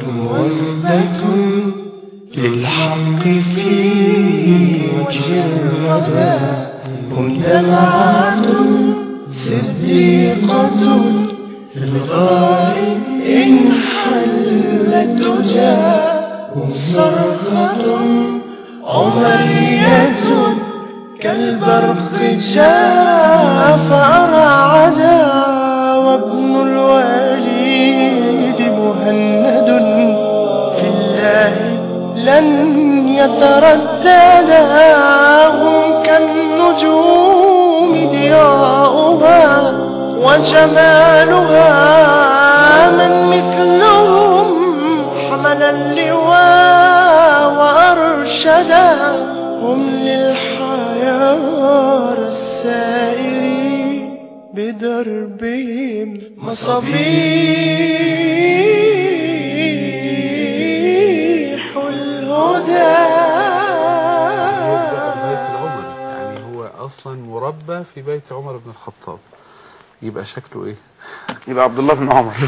وثبة للحق في وجه الردى هم دمعة صديقة في الغار إن حلت تجاه هم صرخة عمرية كالبرق جاء فأرعدا وابن الوليد مهند في الله لن يترددا هم كالنجوم ضياؤها وجمالها من مثلهم حمل اللواء وأرشدا هم للحيار السائرين بدربهم مصابيح الهدى بيت العمر يعني هو اصلا مربى في بيت عمر بن الخطاب يبقى شكله ايه يبقى عبد الله بن عمر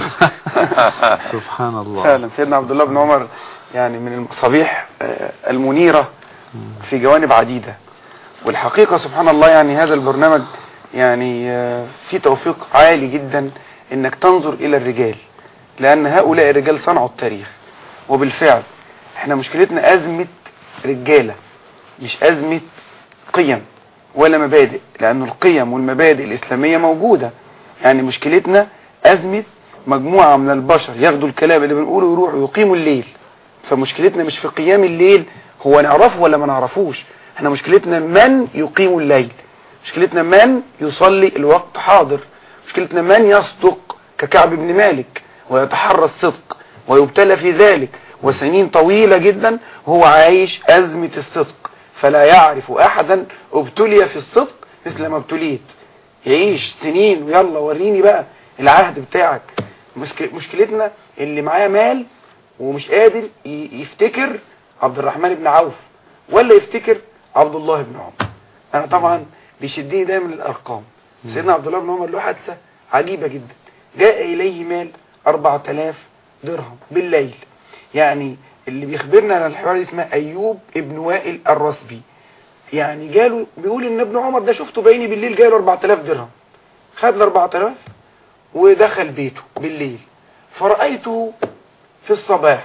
سبحان الله فعلا سيدنا عبد الله بن عمر يعني من المصابيح آه، المنيرة في جوانب عديدة والحقيقة سبحان الله يعني هذا البرنامج يعني آه، في توفيق عالي جدا انك تنظر الى الرجال لان هؤلاء الرجال صنعوا التاريخ وبالفعل احنا مشكلتنا ازمة رجالة مش ازمة قيم ولا مبادئ لان القيم والمبادئ الاسلامية موجودة يعني مشكلتنا ازمة مجموعة من البشر ياخدوا الكلام اللي بنقوله ويروحوا يقيموا الليل فمشكلتنا مش في قيام الليل هو نعرفه ولا ما نعرفوش احنا مشكلتنا من يقيم الليل مشكلتنا من يصلي الوقت حاضر مشكلتنا من يصدق ككعب بن مالك ويتحرى الصدق ويبتلى في ذلك وسنين طويلة جدا وهو عايش أزمة الصدق فلا يعرف أحدا ابتلي في الصدق مثل ما ابتليت يعيش سنين ويلا وريني بقى العهد بتاعك مشك- مشكلتنا اللي معاه مال ومش قادر ي- يفتكر عبد الرحمن بن عوف ولا يفتكر عبد الله بن عمر انا طبعا بيشدني دايما الارقام سيدنا عبد الله بن عمر له حادثه عجيبه جدا جاء اليه مال 4000 درهم بالليل يعني اللي بيخبرنا عن الحوار ده اسمه ايوب ابن وائل الرسبي يعني جاله بيقول ان ابن عمر ده شفته بعيني بالليل جاله 4000 درهم خد ال 4000 ودخل بيته بالليل فرأيته في الصباح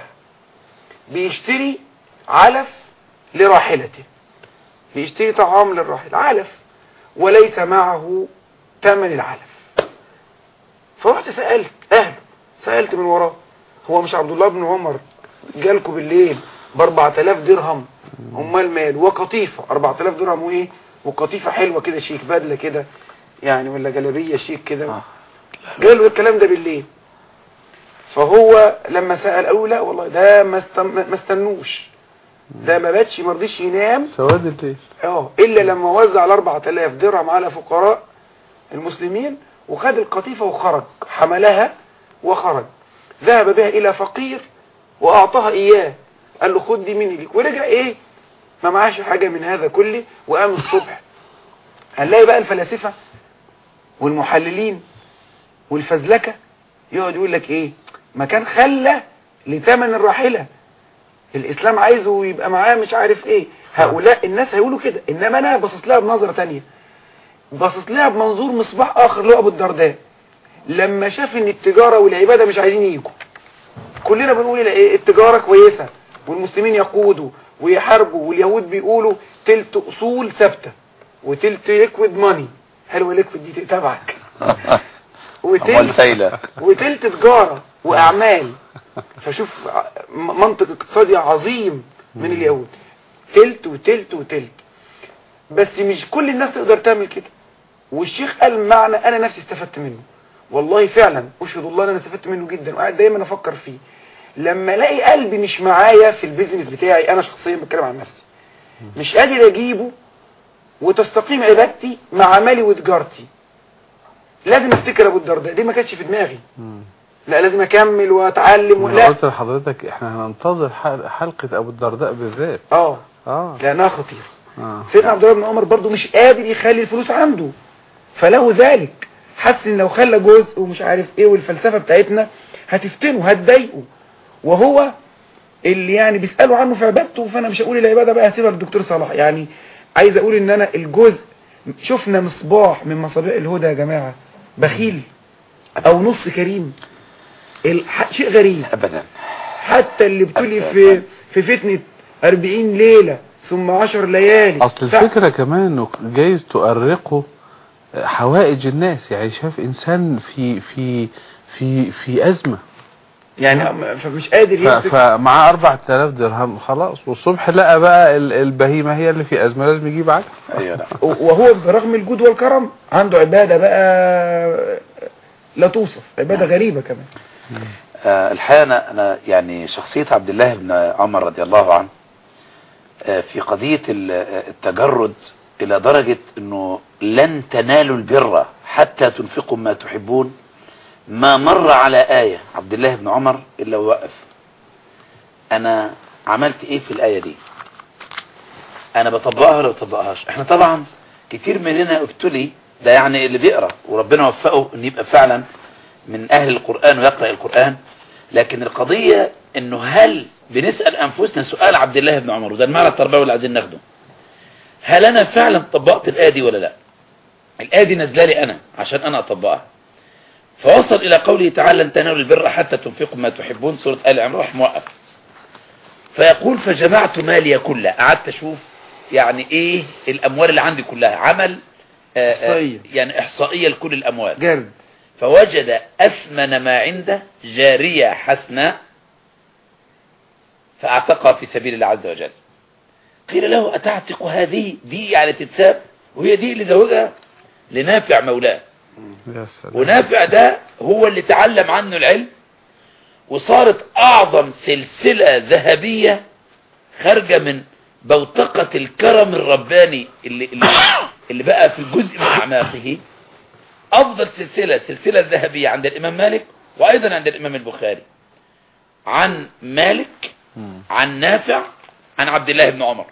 بيشتري علف لراحلته بيشتري طعام للراحل علف وليس معه ثمن العلف فرحت سألت أهله سألت من وراه هو مش عبد الله بن عمر جالكوا بالليل ب 4000 درهم امال مال وقطيفه 4000 درهم وايه وقطيفه حلوه كده شيك بدله كده يعني ولا جلابيه شيك كده جاله الكلام ده بالليل فهو لما سأل قالوا لا والله ده ما استن- ما استنوش ده ما باتش ما رضيش ينام سواد الليل اه الا لما وزع ال 4000 درهم على فقراء المسلمين وخد القطيفه وخرج حملها وخرج ذهب بها الى فقير واعطاها اياه قال له خد دي مني ليك ورجع ايه ما معاش حاجه من هذا كله وقام الصبح هنلاقي بقى الفلاسفه والمحللين والفزلكه يقعد يقول لك ايه ما كان خلى لثمن الراحله الاسلام عايزه يبقى معاه مش عارف ايه هؤلاء الناس هيقولوا كده انما انا باصص لها بنظره تانية باصص لها بمنظور مصباح اخر اللي هو ابو الدرداء لما شاف ان التجاره والعباده مش عايزين يجوا كلنا بنقول ايه التجاره كويسه والمسلمين يقودوا ويحاربوا واليهود بيقولوا تلت اصول ثابته وتلت ليكويد ماني حلوه ليكويد دي تبعك اموال وتلت سايله وتلت تجارة وأعمال فشوف ع- م- منطق اقتصادي عظيم من اليهود تلت وتلت وتلت بس مش كل الناس تقدر تعمل كده والشيخ قال معنى أنا نفسي استفدت منه والله فعلا أشهد الله أن أنا استفدت منه جدا وقاعد دايما أفكر فيه لما الاقي قلبي مش معايا في البيزنس بتاعي أنا شخصيا بتكلم عن نفسي مش قادر أجيبه وتستقيم عبادتي مع مالي وتجارتي لازم افتكر ابو الدرداء دي ما كانتش في دماغي لا لازم اكمل واتعلم انا ولا قلت لحضرتك احنا هننتظر حل- حلقة ابو الدرداء بالذات اه اه لانها خطيره اه سيدنا عبد الله بن عمر برضو مش قادر يخلي الفلوس عنده فله ذلك حس ان لو خلى جزء ومش عارف ايه والفلسفه بتاعتنا هتفتنه هتضايقه وهو اللي يعني بيسألوا عنه في عبادته فانا مش هقول العبادة بقى هسيبها للدكتور صلاح يعني عايز اقول ان انا الجزء شفنا مصباح من مصابيح الهدى يا جماعة بخيل او نص كريم الح- شيء غريب ابدا حتى اللي بتقولي في في فتنة 40 ليلة ثم 10 ليالي اصل الفكرة كمان انه جايز تؤرقه حوائج الناس يعني شاف انسان في في في في ازمة يعني فمش قادر ف- يمسك فمعاه 4000 درهم خلاص والصبح لقى بقى ال- البهيمة هي اللي في ازمة لازم يجيب عجل ايوه نعم وهو برغم الجود والكرم عنده عبادة بقى لا توصف عبادة غريبة كمان آه، الحقيقة أنا, أنا يعني شخصية عبد الله بن عمر رضي الله عنه آه، في قضية ال- آه، التجرد إلى درجة أنه لن تنالوا البر حتى تنفقوا ما تحبون ما مر على آية عبد الله بن عمر إلا ووقف أنا عملت إيه في الآية دي أنا بطبقها ولا بطبقهاش إحنا طبعا كتير مننا ابتلي ده يعني اللي بيقرأ وربنا وفقه أن يبقى فعلا من أهل القرآن ويقرأ القرآن لكن القضية انه هل بنسأل انفسنا سؤال عبد الله بن عمر وده المعنى التربوي اللي عايزين ناخده هل انا فعلا طبقت الآية دي ولا لا الآية دي نازله لي انا عشان انا اطبقها فوصل الى قوله تعالى لن تنالوا البر حتى تنفقوا ما تحبون سورة آل عمران راح موقف فيقول فجمعت مالي كله قعدت اشوف يعني ايه الاموال اللي عندي كلها عمل آه، آه، إحصائية. يعني احصائية لكل الاموال جرد فوجد أثمن ما عنده جارية حسناء فأعتقها في سبيل الله عز وجل قيل له أتعتق هذه دي يعني تتساب وهي دي اللي زوجها لنافع مولاه يا سلام ونافع ده هو اللي تعلم عنه العلم وصارت أعظم سلسلة ذهبية خارجة من بوتقة الكرم الرباني اللي, اللي, اللي بقى في جزء من أعماقه أفضل سلسلة سلسلة ذهبية عند الإمام مالك وأيضا عند الإمام البخاري عن مالك مم. عن نافع عن عبد الله بن عمر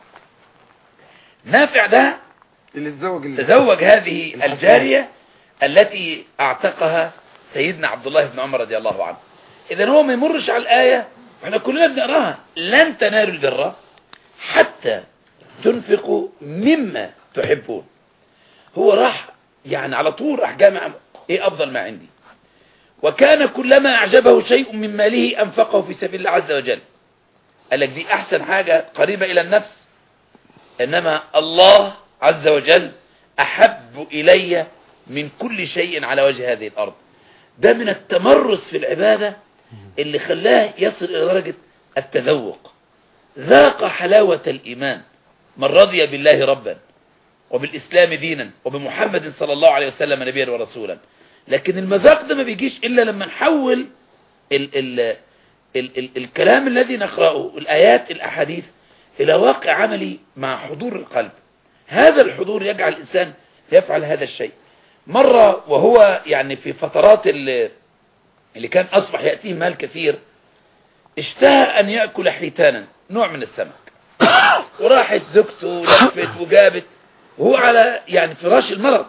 نافع ده اللي تزوج اللي تزوج هذه الحسناء. الجارية التي اعتقها سيدنا عبد الله بن عمر رضي الله عنه اذا هو ما يمرش على الآية واحنا كلنا بنقراها لن تنالوا البر حتى تنفقوا مما تحبون هو راح يعني على طول راح جامع ايه افضل ما عندي وكان كلما اعجبه شيء من ماله انفقه في سبيل الله عز وجل قال لك دي احسن حاجة قريبة الى النفس انما الله عز وجل احب الي من كل شيء على وجه هذه الارض ده من التمرس في العبادة اللي خلاه يصل الى درجة التذوق ذاق حلاوة الايمان من رضي بالله ربا وبالاسلام دينا وبمحمد صلى الله عليه وسلم نبيا ورسولا لكن المذاق ده ما بيجيش الا لما نحول ال ال ال ال الكلام الذي نقرأه الآيات الأحاديث إلى واقع عملي مع حضور القلب هذا الحضور يجعل الإنسان يفعل هذا الشيء مرة وهو يعني في فترات اللي, اللي كان أصبح يأتيه مال كثير اشتهى أن يأكل حيتانا نوع من السمك وراحت زوجته ولفت وجابت وهو على يعني فراش المرض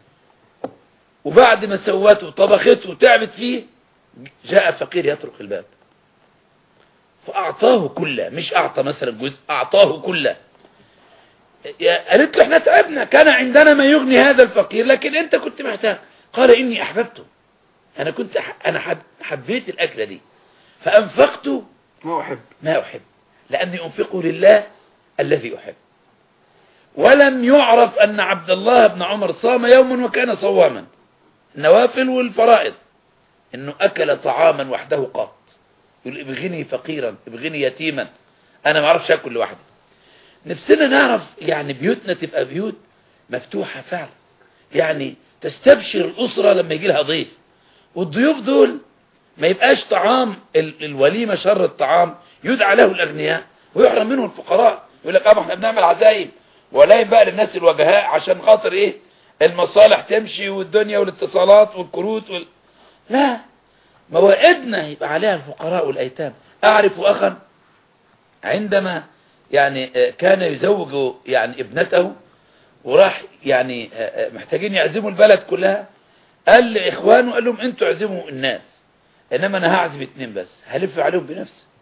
وبعد ما سوته وطبخته وتعبت فيه جاء فقير يطرق الباب فأعطاه كله مش أعطى مثلا جزء أعطاه كله يا- قالت له احنا تعبنا كان عندنا ما يغني هذا الفقير لكن انت كنت محتاج قال اني احببته انا كنت أح- انا حب حبيت الاكلة دي فانفقت ما أحب ما احب لاني انفقه لله الذي احب ولم يعرف ان عبد الله بن عمر صام يوما وكان صواما النوافل والفرائض انه اكل طعاما وحده قط يقول ابغني فقيرا ابغني يتيما انا ما اعرفش اكل لوحدي نفسنا نعرف يعني بيوتنا تبقى بيوت مفتوحة فعلا يعني تستبشر الأسرة لما يجي لها ضيف والضيوف دول ما يبقاش طعام ال- الوليمة شر الطعام يدعى له الأغنياء ويحرم منه الفقراء يقول لك اه ما احنا بنعمل عزايم ولايم بقى للناس الوجهاء عشان خاطر ايه المصالح تمشي والدنيا والاتصالات والكروت وال... لا موائدنا يبقى عليها الفقراء والأيتام أعرف أخا عندما يعني آه، كان يزوج يعني ابنته وراح يعني آه، آه، محتاجين يعزموا البلد كلها قال لإخوانه قال لهم انتوا اعزموا الناس انما انا هعزم اتنين بس هلف عليهم بنفسي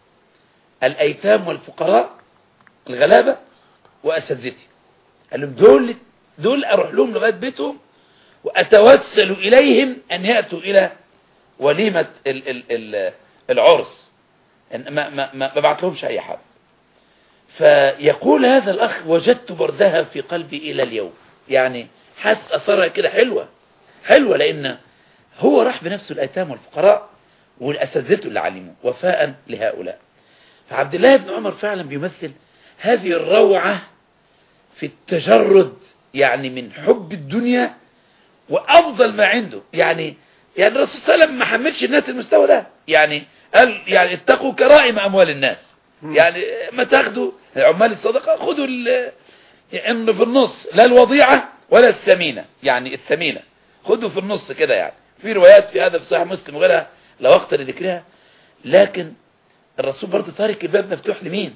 الأيتام والفقراء الغلابة وأساتذتي قال لهم دول دول أروح لهم لغاية بيتهم وأتوسل إليهم أن يأتوا إلى وليمة ال ال ال العرس إن- ما, ما, ما, ما بعت لهمش أي حد فيقول هذا الأخ وجدت بردها في قلبي إلى اليوم يعني حس أثرها كده حلوة حلوة لأن هو راح بنفسه الأيتام والفقراء والأساتذته اللي علموا وفاء لهؤلاء فعبد الله بن عمر فعلا بيمثل هذه الروعة في التجرد يعني من حب الدنيا وأفضل ما عنده يعني يعني الرسول صلى الله عليه وسلم ما حملش الناس المستوى ده يعني قال يعني اتقوا كرائم أموال الناس يعني ما تاخدوا عمال الصدقة خدوا ال- ان في النص لا الوضيعة ولا الثمينة يعني الثمينة خدوا في النص كده يعني في روايات في هذا في صحيح مسلم وغيرها لا وقت لذكرها لكن الرسول برضه تارك الباب مفتوح لمين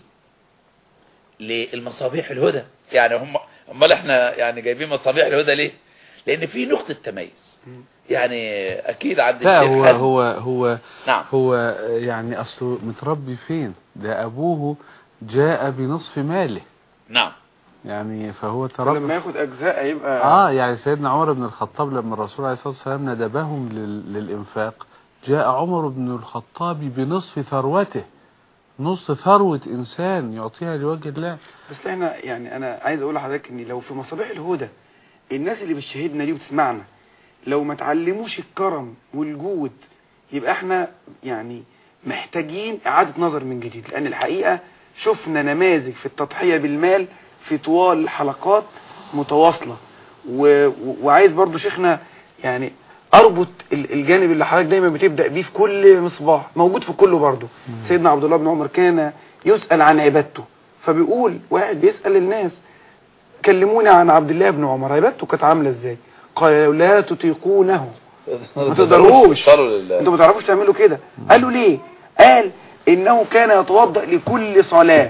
للمصابيح الهدى يعني هم امال احنا يعني جايبين مصابيح الهدى ليه لان في نقطة تميز يعني اكيد عند لا الشيخ هو حازم. هو هو نعم هو يعني اصله متربي فين ده ابوه جاء بنصف ماله نعم يعني فهو لما تربى ياخد اجزاء يبقى اه يعني سيدنا عمر بن الخطاب لما الرسول عليه الصلاة والسلام ندبهم لل- للإنفاق جاء عمر بن الخطاب بنصف ثروته نصف ثروة إنسان يعطيها لوجه الله بس احنا يعني انا عايز اقول لحضرتك ان لو في مصابيح الهدى الناس اللي بتشاهدنا دي وتسمعنا لو ما تعلموش الكرم والجود يبقى احنا يعني محتاجين اعادة نظر من جديد لان الحقيقة شفنا نماذج في التضحية بالمال في طوال الحلقات متواصلة و... و... وعايز برضو شيخنا يعني اربط ال- الجانب اللي حضرتك دايما بتبدأ بيه في كل مصباح موجود في كله برضو سيدنا عبد الله بن عمر كان يسأل عن عبادته فبيقول واحد بيسأل الناس كلموني عن عبد الله بن عمر عبادته كانت عاملة ازاي قال لو لا تطيقونه ما تقدروش صلوا لله انتوا ما تعرفوش تعملوا كده قالوا ليه قال انه كان يتوضأ لكل صلاة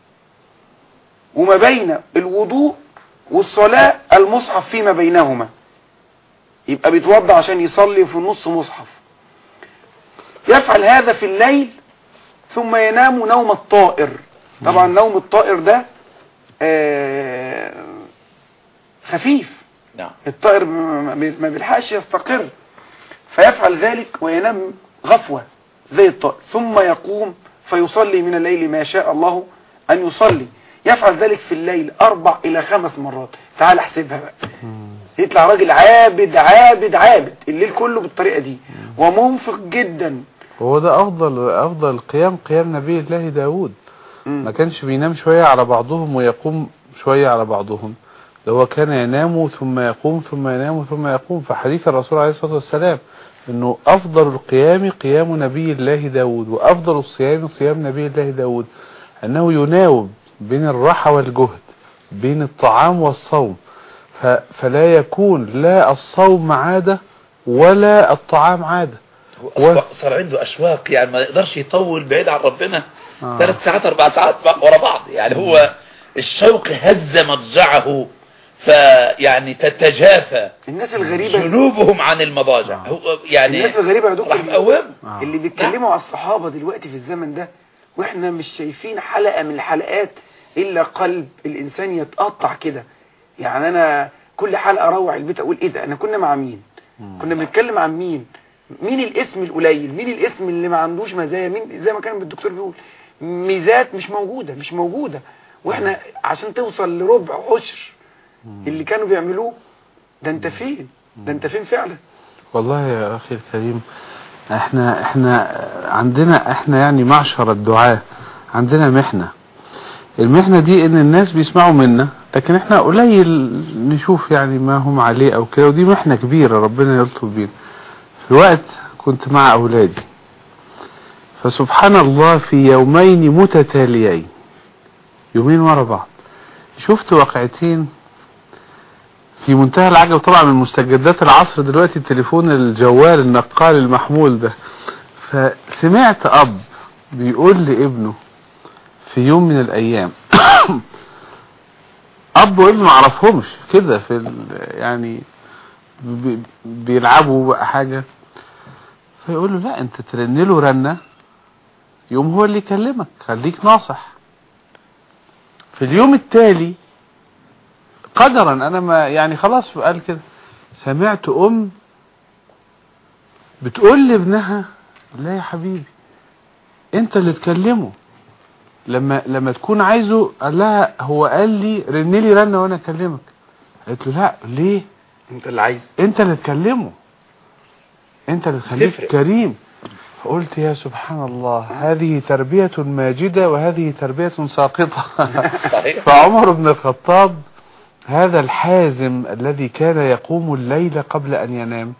وما بين الوضوء والصلاة المصحف فيما بينهما يبقى بيتوضأ عشان يصلي في النص مصحف يفعل هذا في الليل ثم ينام نوم الطائر طبعا نوم الطائر ده آه، خفيف نعم الطائر ما ما- ما بيلحقش يستقر فيفعل ذلك وينام غفوة زي الطائر ثم يقوم فيصلي من الليل ما شاء الله أن يصلي يفعل ذلك في الليل أربع إلى خمس مرات تعال احسبها بقى يطلع راجل عابد عابد عابد الليل كله بالطريقة دي ومنفق جدا وهو ده أفضل أفضل قيام قيام نبي الله داود مم. ما كانش بينام شوية على بعضهم ويقوم شوية على بعضهم ده هو كان ينام ثم يقوم ثم ينام ثم يقوم فحديث الرسول عليه الصلاة والسلام انه افضل القيام قيام نبي الله داود وافضل الصيام صيام نبي الله داود انه يناوب بين الراحة والجهد بين الطعام والصوم ف- فلا يكون لا الصوم عادة ولا الطعام عادة هو أصبح- صار عنده أشواق يعني ما يقدرش يطول بعيد عن ربنا آه. ثلاث ساعات أربع ساعات بق- ورا بعض يعني هو الشوق هز مضجعه فيعني تتجافى الناس الغريبة جنوبهم عن المضاجع آه. هو يعني الناس الغريبة يا راح دكتور مقوم آه. اللي بيتكلموا على الصحابة دلوقتي في الزمن ده واحنا مش شايفين حلقة من الحلقات الا قلب الانسان يتقطع كده يعني انا كل حلقة اروح البيت اقول ايه ده انا كنا مع مين كنا بنتكلم عن مين مين الاسم القليل مين الاسم اللي ما عندوش مزايا مين زي ما كان الدكتور بيقول ميزات مش موجودة مش موجودة واحنا عشان توصل لربع عشر اللي كانوا بيعملوه ده انت فين ده انت فين فعلا والله يا اخي الكريم احنا احنا عندنا احنا يعني معشر الدعاة عندنا محنة المحنة دي ان الناس بيسمعوا منا لكن احنا قليل نشوف يعني ما هم عليه او كده ودي محنة كبيرة ربنا يلطف بينا في وقت كنت مع اولادي فسبحان الله في يومين متتاليين يومين ورا بعض شفت واقعتين في منتهى العجب طبعا من مستجدات العصر دلوقتي التليفون الجوال النقال المحمول ده فسمعت اب بيقول لابنه في يوم من الايام اب وابنه معرفهمش كده في ال- يعني بي- بيلعبوا بقى حاجة فيقول له لا انت ترن له رنة يوم هو اللي يكلمك خليك ناصح في اليوم التالي قدرا انا ما يعني خلاص قال كده سمعت ام بتقول لابنها لا يا حبيبي انت اللي تكلمه لما لما تكون عايزه قال لها هو قال لي رن لي رنه وانا اكلمك قالت له لا ليه انت اللي عايز انت اللي تكلمه انت اللي تخليك تفرق. كريم فقلت يا سبحان الله هذه تربية ماجدة وهذه تربية ساقطة صحيح فعمر بن الخطاب هذا الحازم الذي كان يقوم الليل قبل أن ينام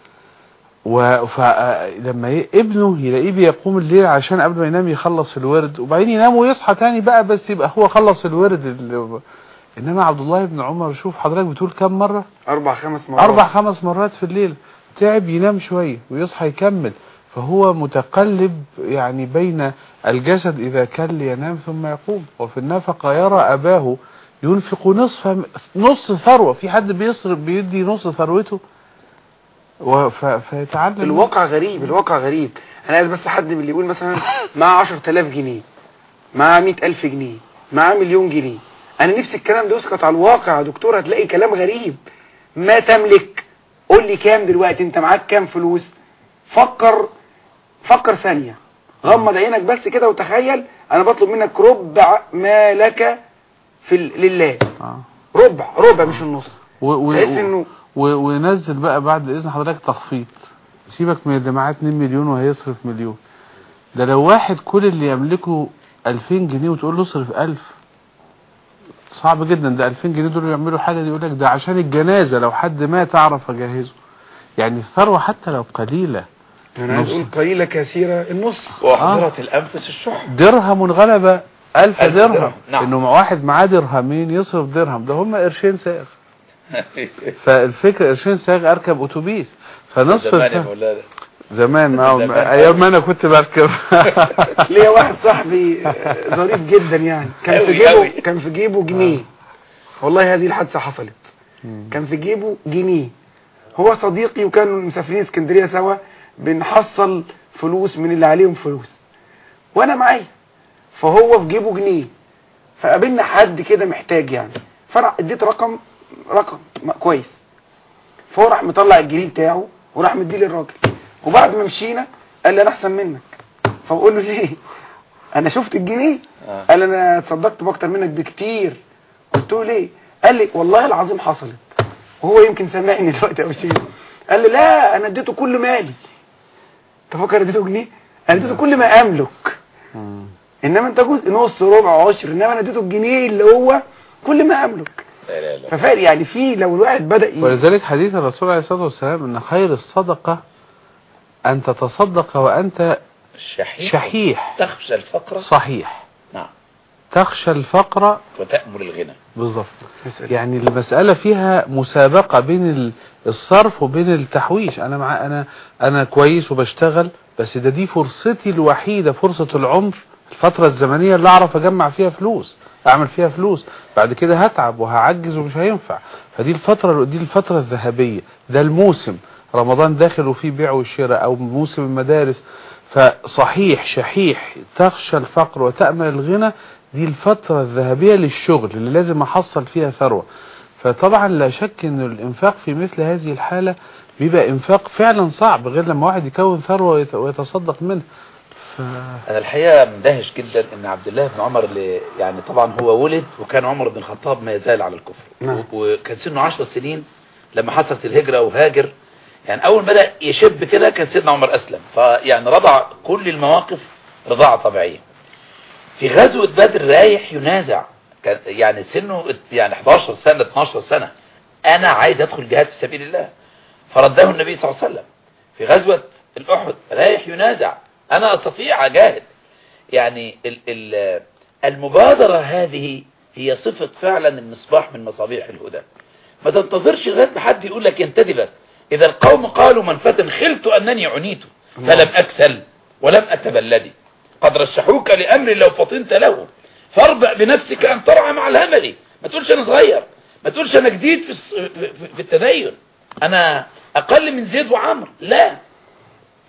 ولما ابنه يلاقيه بيقوم الليل عشان قبل ما ينام يخلص الورد وبعدين ينام ويصحى تاني بقى بس يبقى هو خلص الورد اللي انما عبد الله بن عمر شوف حضرتك بتقول كم مرة اربع خمس مرات اربع خمس مرات في الليل تعب ينام شوية ويصحى يكمل فهو متقلب يعني بين الجسد اذا كل ينام ثم يقوم وفي النفقة يرى اباه ينفق نصف نص ثروة في حد بيصرف بيدي نص ثروته وف... فيتعلم الواقع غريب الواقع غريب انا عايز بس حد من اللي يقول مثلا معاه 10000 جنيه معاه 100000 جنيه معاه مليون جنيه انا نفسي الكلام ده يسقط على الواقع يا دكتور هتلاقي كلام غريب ما تملك قول لي كام دلوقتي انت معاك كام فلوس فكر فكر ثانية غمض عينك بس كده وتخيل انا بطلب منك ربع ما لك في ال- لله آه. ربع ربع مش النص و... و... تحس انه و... ونزل بقى بعد اذن حضرتك تخفيض سيبك من اللي معاه 2 مليون وهيصرف مليون ده لو واحد كل اللي يملكه 2000 جنيه وتقول له اصرف 1000 صعب جدا ده 2000 جنيه دول يعملوا حاجه دي يقول لك ده عشان الجنازه لو حد مات اعرف اجهزه يعني الثروه حتى لو قليله انا عايز نص. اقول قليلة كثيرة النص وحضرة الأنفس الشح درهم غلب ألف ألف درهم, درهم، نعم. انه مع واحد معاه درهمين يصرف درهم ده هم قرشين ساغ فالفكرة قرشين ساغ اركب اتوبيس فنصف زمان يا الف- مولانا زمان آه، زمان. ايام ما انا كنت بركب ليا واحد صاحبي آه، ظريف جدا يعني كان في أوي، جيبه أوي. كان في جيبه جنيه والله هذه الحادثة حصلت كان في جيبه جنيه هو صديقي وكانوا مسافرين اسكندرية سوا بنحصل فلوس من اللي عليهم فلوس وانا معايا فهو في جيبه جنيه فقابلنا حد كده محتاج يعني فانا اديت رقم رقم م- كويس فهو راح مطلع الجنيه بتاعه وراح مديه للراجل وبعد ما مشينا قال لي انا احسن منك فبقول له ليه انا شفت الجنيه آه. قال انا اتصدقت باكتر منك بكتير قلت له ليه قال لي والله العظيم حصلت وهو يمكن سامعني دلوقتي او شيء قال لي لا انا اديته كل مالي تفكر اديته جنيه انا اديته كل ما املك انما انت جزء نص ربع عشر انما انا اديته الجنيه اللي هو كل ما املك لا لا لا ففارق يعني في لو الواحد بدا ي- ولذلك حديث الرسول عليه الصلاة والسلام ان خير الصدقة ان تتصدق وانت الشحيح شحيح تخشى الفقر صحيح نعم تخشى الفقر وتأمر الغنى بالظبط يعني المسألة فيها مسابقة بين ال- الصرف وبين التحويش انا مع انا انا كويس وبشتغل بس ده دي فرصتي الوحيدة فرصة العمر الفترة الزمنية اللي اعرف اجمع فيها فلوس اعمل فيها فلوس بعد كده هتعب وهعجز ومش هينفع فدي الفترة دي الفترة الذهبية ده الموسم رمضان داخل وفيه بيع وشراء او موسم المدارس فصحيح شحيح تخشى الفقر وتأمل الغنى دي الفترة الذهبية للشغل اللي لازم احصل فيها ثروة فطبعا لا شك ان الانفاق في مثل هذه الحالة بيبقى انفاق فعلا صعب غير لما واحد يكون ثروة ويت- ويتصدق منها ف... انا الحقيقه مندهش جدا ان عبد الله بن عمر اللي يعني طبعا هو ولد وكان عمر بن الخطاب ما يزال على الكفر نعم. و- وكان سنه 10 سنين لما حصلت الهجره وهاجر يعني اول ما بدا يشب كده كان سيدنا عمر اسلم فيعني رضع كل المواقف رضاعه طبيعيه في غزوه بدر رايح ينازع كان يعني سنه يعني 11 سنه 12 سنه انا عايز ادخل جهاد في سبيل الله فرده النبي صلى الله عليه وسلم في غزوة الأحد رايح ينازع أنا أستطيع أجاهد يعني ال ال المبادرة هذه هي صفة فعلا المصباح من مصابيح الهدى ما تنتظرش لغاية ما حد يقول لك ينتدبك إذا القوم قالوا من فتن خلت أنني عنيت فلم أكسل ولم أتبلدي قد رشحوك لأمر لو فطنت له فاربع بنفسك أن ترعى مع الهمل ما تقولش أنا صغير ما تقولش أنا جديد في, الص- في, في- في التدين أنا أقل من زيد وعمر لا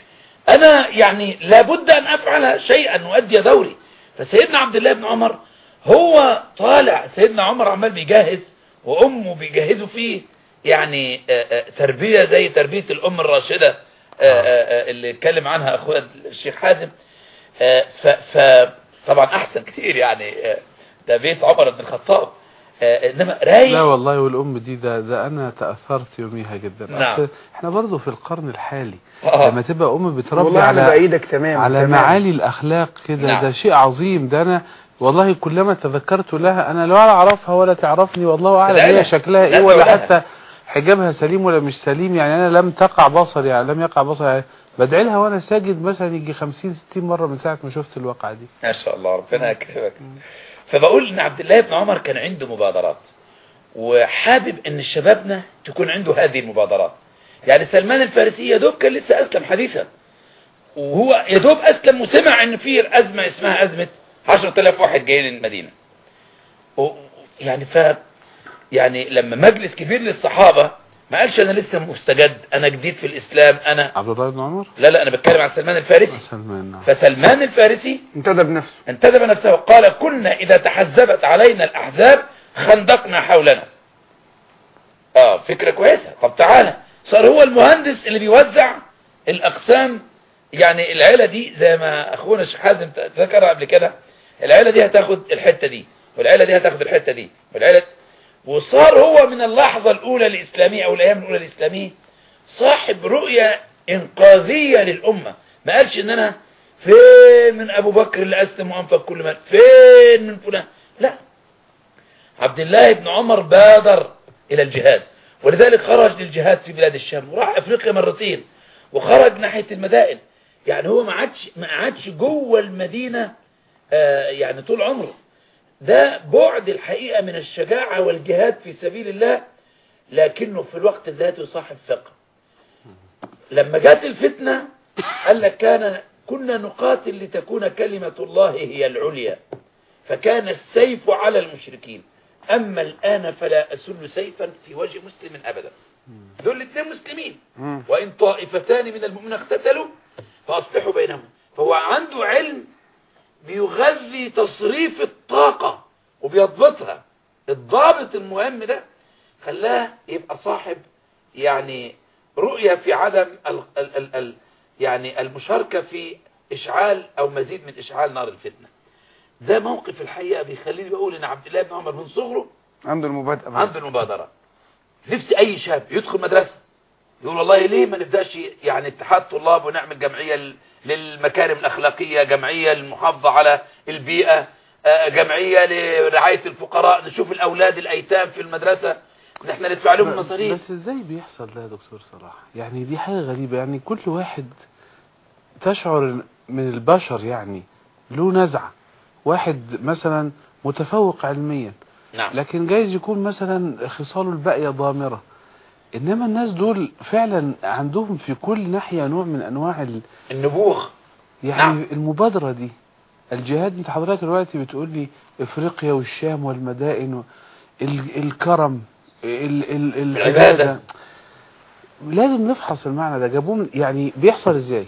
انا يعني لابد ان افعل شيئا وادي دوري فسيدنا عبد الله بن عمر هو طالع سيدنا عمر عمال بيجهز وامه بيجهزوا فيه يعني آه، آه، تربية زي تربية الام الراشدة آه، آه، آه، اللي اتكلم عنها اخويا الشيخ حازم آه، ف ف- طبعا احسن كتير يعني آه، ده بيت عمر بن الخطاب آه، انما رايق لا والله والام دي ده ده انا تاثرت يوميها جدا نعم. أصل احنا برضو في القرن الحالي آه. لما تبقى ام بتربي والله انا على بايدك تمام على تمام. معالي الاخلاق كده نعم. ده شيء عظيم ده انا والله كلما تذكرت لها انا لا اعرفها ولا تعرفني والله اعلم لا، لا. هي شكلها لا، ايه ولا لا. حتى حجابها سليم ولا مش سليم يعني انا لم تقع بصري يعني لم يقع بصري يعني بدعي لها وانا ساجد مثلا يجي 50 60 مره من ساعه ما شفت الواقعه دي ما شاء الله ربنا يكرمك فبقول ان عبد الله بن عمر كان عنده مبادرات وحابب ان شبابنا تكون عنده هذه المبادرات يعني سلمان الفارسي يا دوب كان لسه اسلم حديثا وهو يا دوب اسلم وسمع ان في ازمه اسمها ازمه 10000 واحد جايين المدينه و- يعني ف يعني لما مجلس كبير للصحابه ما قالش انا لسه مستجد انا جديد في الاسلام انا عبد الله بن عمر لا لا انا بتكلم عن سلمان الفارسي سلمان نعم فسلمان الفارسي انتدب نفسه انتدب نفسه قال كنا إذا تحزبت علينا الأحزاب خندقنا حولنا اه فكرة كويسة طب تعالى صار هو المهندس اللي بيوزع الأقسام يعني العيلة دي زي ما أخونا الشيخ حازم ذكر قبل كده العيلة دي هتاخد الحتة دي والعيلة دي هتاخد الحتة دي والعيلة وصار هو من اللحظة الأولى الإسلامية أو الأيام الأولى الإسلامية صاحب رؤية إنقاذية للأمة ما قالش إن أنا فين من أبو بكر اللي أسلم وأنفق كل مال فين من فلان لا عبد الله بن عمر بادر إلى الجهاد ولذلك خرج للجهاد في بلاد الشام وراح أفريقيا مرتين وخرج ناحية المدائن يعني هو ما عادش ما قعدش جوه المدينة آه يعني طول عمره ده بعد الحقيقة من الشجاعة والجهاد في سبيل الله لكنه في الوقت ذاته صاحب ثقة لما جت الفتنة قال لك كان كنا نقاتل لتكون كلمة الله هي العليا فكان السيف على المشركين أما الآن فلا أسل سيفا في وجه مسلم أبدا دول الاثنين مسلمين مم. وإن طائفتان من المؤمنين اقتتلوا فأصلحوا بينهم فهو عنده علم بيغذي تصريف الطاقة وبيضبطها الضابط المهم ده خلاه يبقى صاحب يعني رؤية في عدم ال ال ال ال يعني المشاركة في إشعال أو مزيد من إشعال نار الفتنة ده موقف الحقيقة بيخليني بقول إن عبد الله بن عمر من صغره عنده المبادئ بقى. عنده المبادرة نفسي أي شاب يدخل مدرسة يقول والله ليه ما نبدأش يعني اتحاد طلاب ونعمل جمعية ل- للمكارم الأخلاقية جمعية للمحافظة على البيئة آه، جمعية لرعاية الفقراء نشوف الأولاد الأيتام في المدرسة ان احنا ندفع لهم مصاريف بس ازاي بيحصل ده يا دكتور صلاح يعني دي حاجة غريبة يعني كل واحد تشعر من البشر يعني له نزعة واحد مثلا متفوق علميا نعم لكن جايز يكون مثلا خصاله الباقية ضامرة انما الناس دول فعلا عندهم في كل ناحية نوع من انواع ال... النبوغ يعني نعم. المبادرة دي الجهاد انت حضرتك دلوقتي بتقول لي افريقيا والشام والمدائن و... ال... الكرم ال... ال... العبادة. لازم نفحص المعنى ده جابوه من- يعني بيحصل ازاي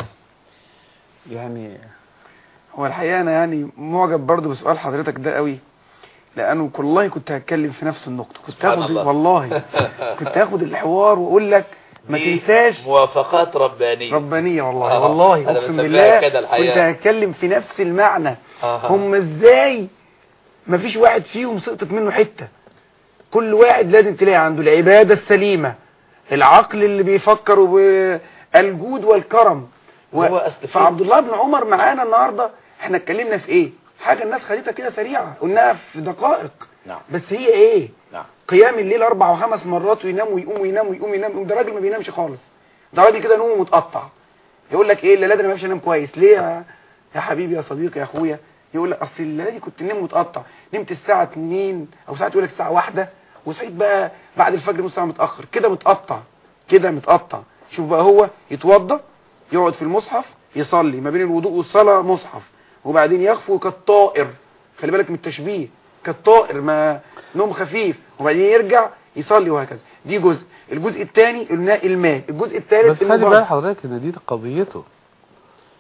يعني هو الحقيقة أنا يعني معجب برضو بسؤال حضرتك ده قوي لأنه والله كنت هتكلم في نفس النقطة كنت سبحان هاخد الله. والله كنت هاخد الحوار وأقول لك ما دي تنساش موافقات ربانية ربانية والله آه، والله أنا أقسم بسميها بالله كده الحقيقة. كنت هتكلم في نفس المعنى آه. هم إزاي ما فيش واحد فيهم سقطت منه حتة كل واحد لازم تلاقي عنده العبادة السليمة العقل اللي بيفكر والجود والكرم و... هو أصل في- فعبد الله بن عمر معانا النهاردة احنا اتكلمنا في ايه حاجة الناس خدتها كده سريعة قلناها في دقائق نعم بس هي ايه نعم قيام الليل اربع وخمس مرات وينام ويقوم وينام ويقوم وينام ده راجل ما بينامش خالص ده راجل كده نومه متقطع يقول لك ايه الليله دي انا ما بعرفش انام كويس ليه يا, يا حبيبي يا صديقي يا اخويا يقول لك اصل الليله دي كنت نام متقطع نمت الساعه 2 او ساعات يقول لك الساعه 1 وصحيت بقى بعد الفجر نص ساعه متاخر كده متقطع كده متقطع شوف بقى هو يتوضى يقعد في المصحف يصلي ما بين الوضوء والصلاه مصحف وبعدين يخفو كالطائر خلي بالك من التشبيه كالطائر ما نوم خفيف وبعدين يرجع يصلي وهكذا دي جزء الجزء الثاني الماء الجزء الثالث بس خلي بال حضرتك ان دي قضيته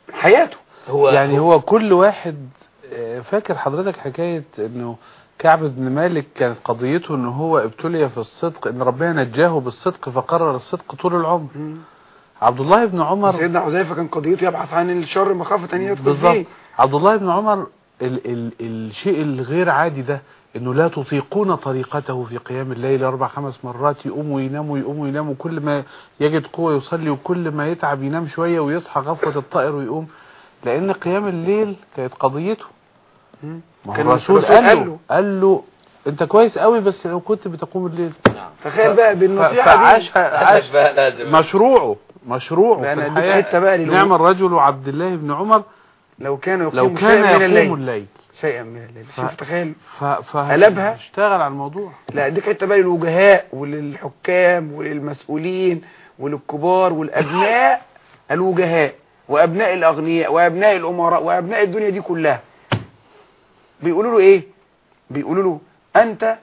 حياته هو يعني هو كل واحد آه، فاكر حضرتك حكاية انه كعب بن مالك كانت قضيته ان هو ابتلي في الصدق ان ربنا نجاه بالصدق فقرر الصدق طول العمر عبد الله بن عمر سيدنا حذيفه كان قضيته يبحث عن الشر مخافه ان يدخل بالظبط فيه عبد الله بن عمر ال ال الشيء الغير عادي ده انه لا تطيقون طريقته في قيام الليل اربع خمس مرات يقوم وينام ويقوم وينام وكل ما يجد قوة يصلي وكل ما يتعب ينام شوية ويصحى غفوة الطائر ويقوم لان قيام الليل كانت قضيته مم. ما هو كان الرسول الرسول قال قال له له. قال له انت كويس قوي بس لو كنت بتقوم الليل نعم تخيل بقى بالنصيحه دي فعاش عاش عاش بقى لازم مشروعه مشروعه بقى في أنا أديك الحياة حتة بقى للو- نعم الرجل عبد الله بن عمر لو كان يقيم لو شيئا كان من يقوم الليل الليل شيئا من الليل ف- شوف تخيل ف... ف... قلبها؟ اشتغل على الموضوع لا اديك حته بقى للوجهاء وللحكام وللمسؤولين وللكبار والابناء الوجهاء وابناء الاغنياء وابناء الامراء وابناء الدنيا دي كلها بيقولوا له ايه بيقولوا له انت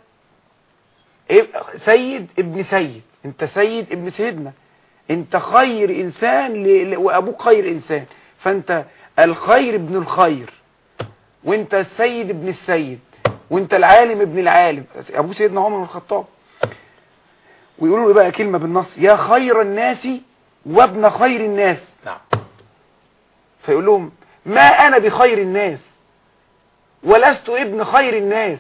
إب- سيد ابن سيد انت سيد ابن سيدنا انت خير انسان ل... ل- وابوك خير انسان فانت الخير ابن الخير وانت السيد ابن السيد وانت العالم ابن العالم ابو سيدنا عمر بن الخطاب ويقولوا له بقى كلمة بالنص يا خير الناس وابن خير الناس نعم فيقول لهم ما انا بخير الناس ولست ابن خير الناس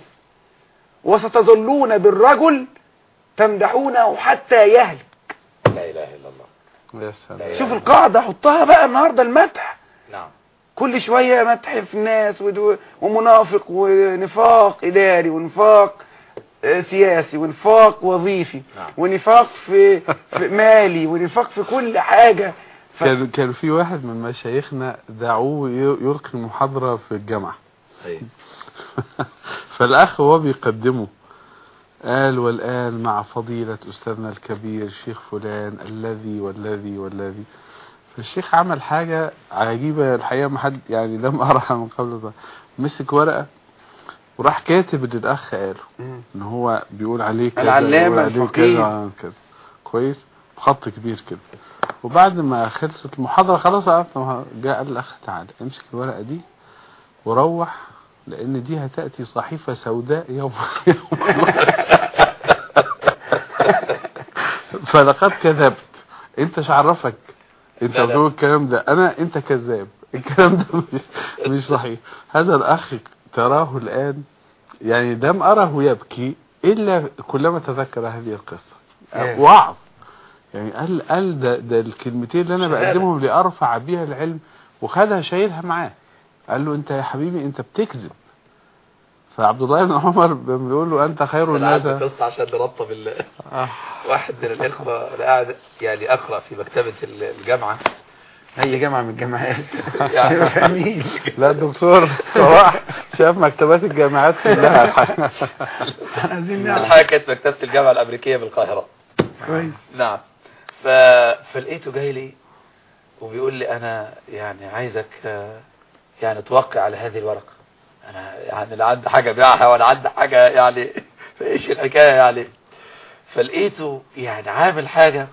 وستظلون بالرجل تمدحونه حتى يهلك لا اله الا الله يا سلام شوف القاعدة حطها بقى النهاردة المدح نعم كل شوية مدح في الناس ودو- ومنافق ونفاق إداري ونفاق آه، سياسي ونفاق وظيفي نعم. ونفاق في, في مالي ونفاق في كل حاجة ف... كان كان في واحد من مشايخنا دعوه ي- يلقي المحاضرة في الجامعة طيب فالأخ وهو بيقدمه قال والآن مع فضيلة أستاذنا الكبير شيخ فلان الذي والذي والذي فالشيخ عمل حاجة عجيبة الحقيقة ما حد يعني لم أرها من قبل ده مسك ورقة وراح كاتب اللي الأخ قاله مم. ان هو بيقول عليه كذا العلامة بيقول عليه الفقيه. كذا كذا كويس بخط كبير كده وبعد ما خلصت المحاضرة خلاص قعدت جاء قال الأخ تعالى امسك الورقة دي وروح لأن دي هتأتي صحيفة سوداء يوم يوم فلقد كذبت انت مش عرفك انت لا، لا. بتقول الكلام ده انا انت كذاب الكلام ده مش مش صحيح هذا الاخ تراه الان يعني لم اره يبكي الا كلما تذكر هذه القصه ياه. وعظ يعني قال قال ده, ده الكلمتين اللي انا شهادة. بقدمهم لارفع بيها العلم وخدها شايلها معاه قال له انت يا حبيبي انت بتكذب فعبد الله بن عمر بيقول له انت خير انا الناس عندي قصه عشان نرطب ال... آه. واحد من الاخوه انا قاعد يعني اقرا في مكتبه ال- الجامعه أي جامعة من الجامعات يعني فاهمين لا الدكتور صلاح شاف مكتبات الجامعات كلها الحقيقة. عايزين نعرف الحاجه كانت مكتبه الجامعه الامريكيه بالقاهره كويس نعم ف... فلقيته جاي لي وبيقول لي انا يعني عايزك آه، يعني توقع على هذه الورقة انا يعني لا عندي حاجة بيعها ولا عندي حاجة يعني ايش الحكاية يعني فلقيته يعني عامل حاجة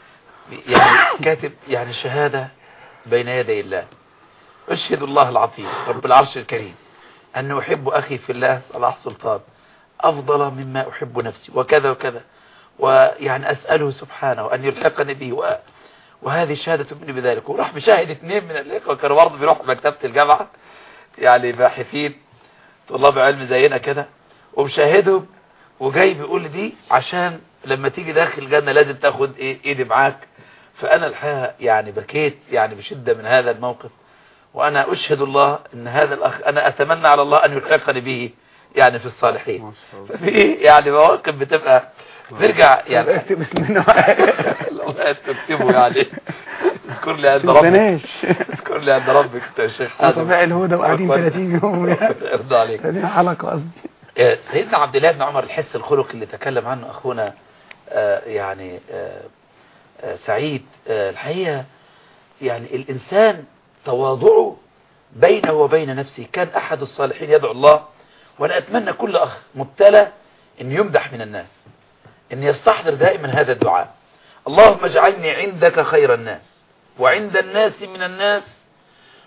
يعني كاتب يعني شهادة بين يدي الله اشهد الله العظيم رب العرش الكريم أن أحب أخي في الله صلاح سلطان أفضل مما أحب نفسي وكذا وكذا ويعني أسأله سبحانه أن يلحقني به و... وهذه شهادة مني بذلك وراح بشاهد اثنين من الإخوة كانوا برضه بيروحوا مكتبة الجامعة يعني باحثين طلاب علم زينا كده ومشاهدهم وجاي بيقول لي دي عشان لما تيجي داخل الجنة لازم تاخد ايه ايدي معاك فانا الحقيقة يعني بكيت يعني بشدة من هذا الموقف وانا اشهد الله ان هذا الاخ انا اتمنى على الله ان يلحقني به يعني في الصالحين ما شاء الله. ففي يعني مواقف بتبقى نرجع يعني اكتب اسمنا معايا الله تكتبه يعني اذكر لي عند ربك تنساناش اذكر لي عند ربك انت يا شيخ حازم طبيعي الهدى وقاعدين أكبر. 30 يوم يعني يرضى عليك 30 حلقة قصدي آه، سيدنا عبد الله بن عمر الحس الخلقي اللي تكلم عنه اخونا آه، يعني آه، آه، سعيد آه، الحقيقه يعني الانسان تواضعه بينه وبين نفسه كان احد الصالحين يدعو الله وانا اتمنى كل اخ مبتلى ان يمدح من الناس ان يستحضر دائما هذا الدعاء اللهم اجعلني عندك خير الناس وعند الناس من الناس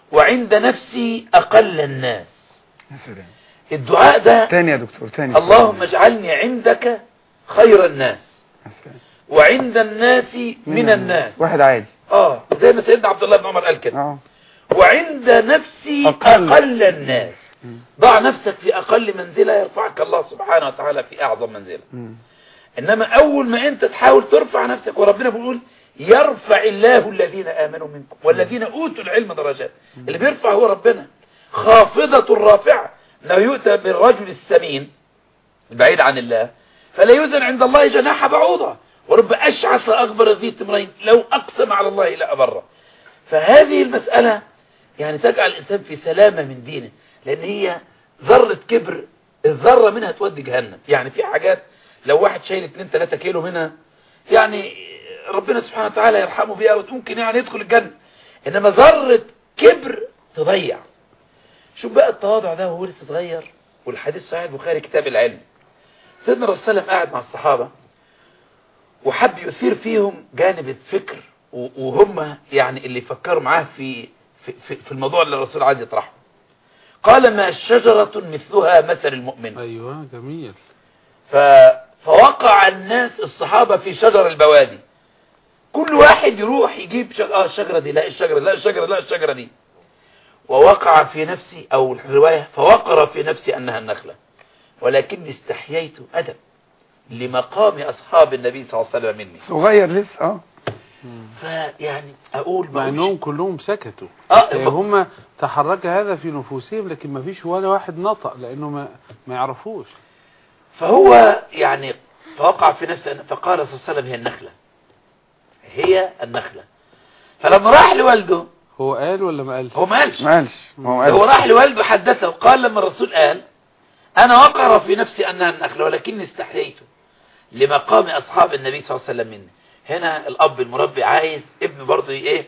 وعند نفسي أقل الناس يا سلام الدعاء ده تاني يا دكتور تاني اللهم اجعلني عندك خير الناس يا سلام. وعند الناس من الناس واحد عادي اه زي ما سيدنا عبد الله بن عمر قال كده اه وعند نفسي أقل. أقل, الناس مم. ضع نفسك في أقل منزلة يرفعك الله سبحانه وتعالى في أعظم منزلة مم. إنما أول ما أنت تحاول ترفع نفسك وربنا بيقول يرفع الله الذين آمنوا منكم والذين أوتوا العلم درجات اللي بيرفع هو ربنا خافضة الرافعة لو يؤتى بالرجل السمين البعيد عن الله فلا يوزن عند الله جناح بعوضة ورب أشعث أكبر ذي تمرين لو أقسم على الله لا أبره فهذه المسألة يعني تجعل الإنسان في سلامة من دينه لأن هي ذرة كبر الذرة منها تودي جهنم يعني في حاجات لو واحد شايل 2 3 كيلو منها يعني ربنا سبحانه وتعالى يرحمه بيها وممكن يعني يدخل الجنة إنما ذرة كبر تضيع شوف بقى التواضع ده وهو لسه صغير والحديث صحيح البخاري كتاب العلم سيدنا الرسول صلى الله عليه وسلم قاعد مع الصحابة وحب يثير فيهم جانب الفكر و- وهم يعني اللي فكروا معاه في في, في, في الموضوع اللي الرسول عايز يطرحه قال ما شجرة مثلها مثل المؤمن ايوه جميل ف... فوقع الناس الصحابة في شجر البوادي كل واحد يروح يجيب شج... آه الشجرة دي لا الشجرة لا الشجرة لا الشجرة دي ووقع في نفسي أو الرواية فوقر في نفسي أنها النخلة ولكني استحييت أدب لمقام أصحاب النبي صلى الله عليه وسلم مني صغير لسه اه فيعني أقول مع ما انهم كلهم سكتوا آه يعني هم تحرك هذا في نفوسهم لكن ما فيش ولا واحد نطق لانه ما ما يعرفوش فهو يعني فوقع في نفسه أن- فقال صلى الله عليه وسلم هي النخلة هي النخلة فلما راح لوالده هو قال ولا ما قالش هو ما قالش ما قالش ما هو هو قالش راح لوالده حدثه قال لما الرسول قال أنا وقر في نفسي أنها النخلة ولكني استحييت لمقام أصحاب النبي صلى الله عليه وسلم مني هنا الأب المربي عايز ابنه برضه إيه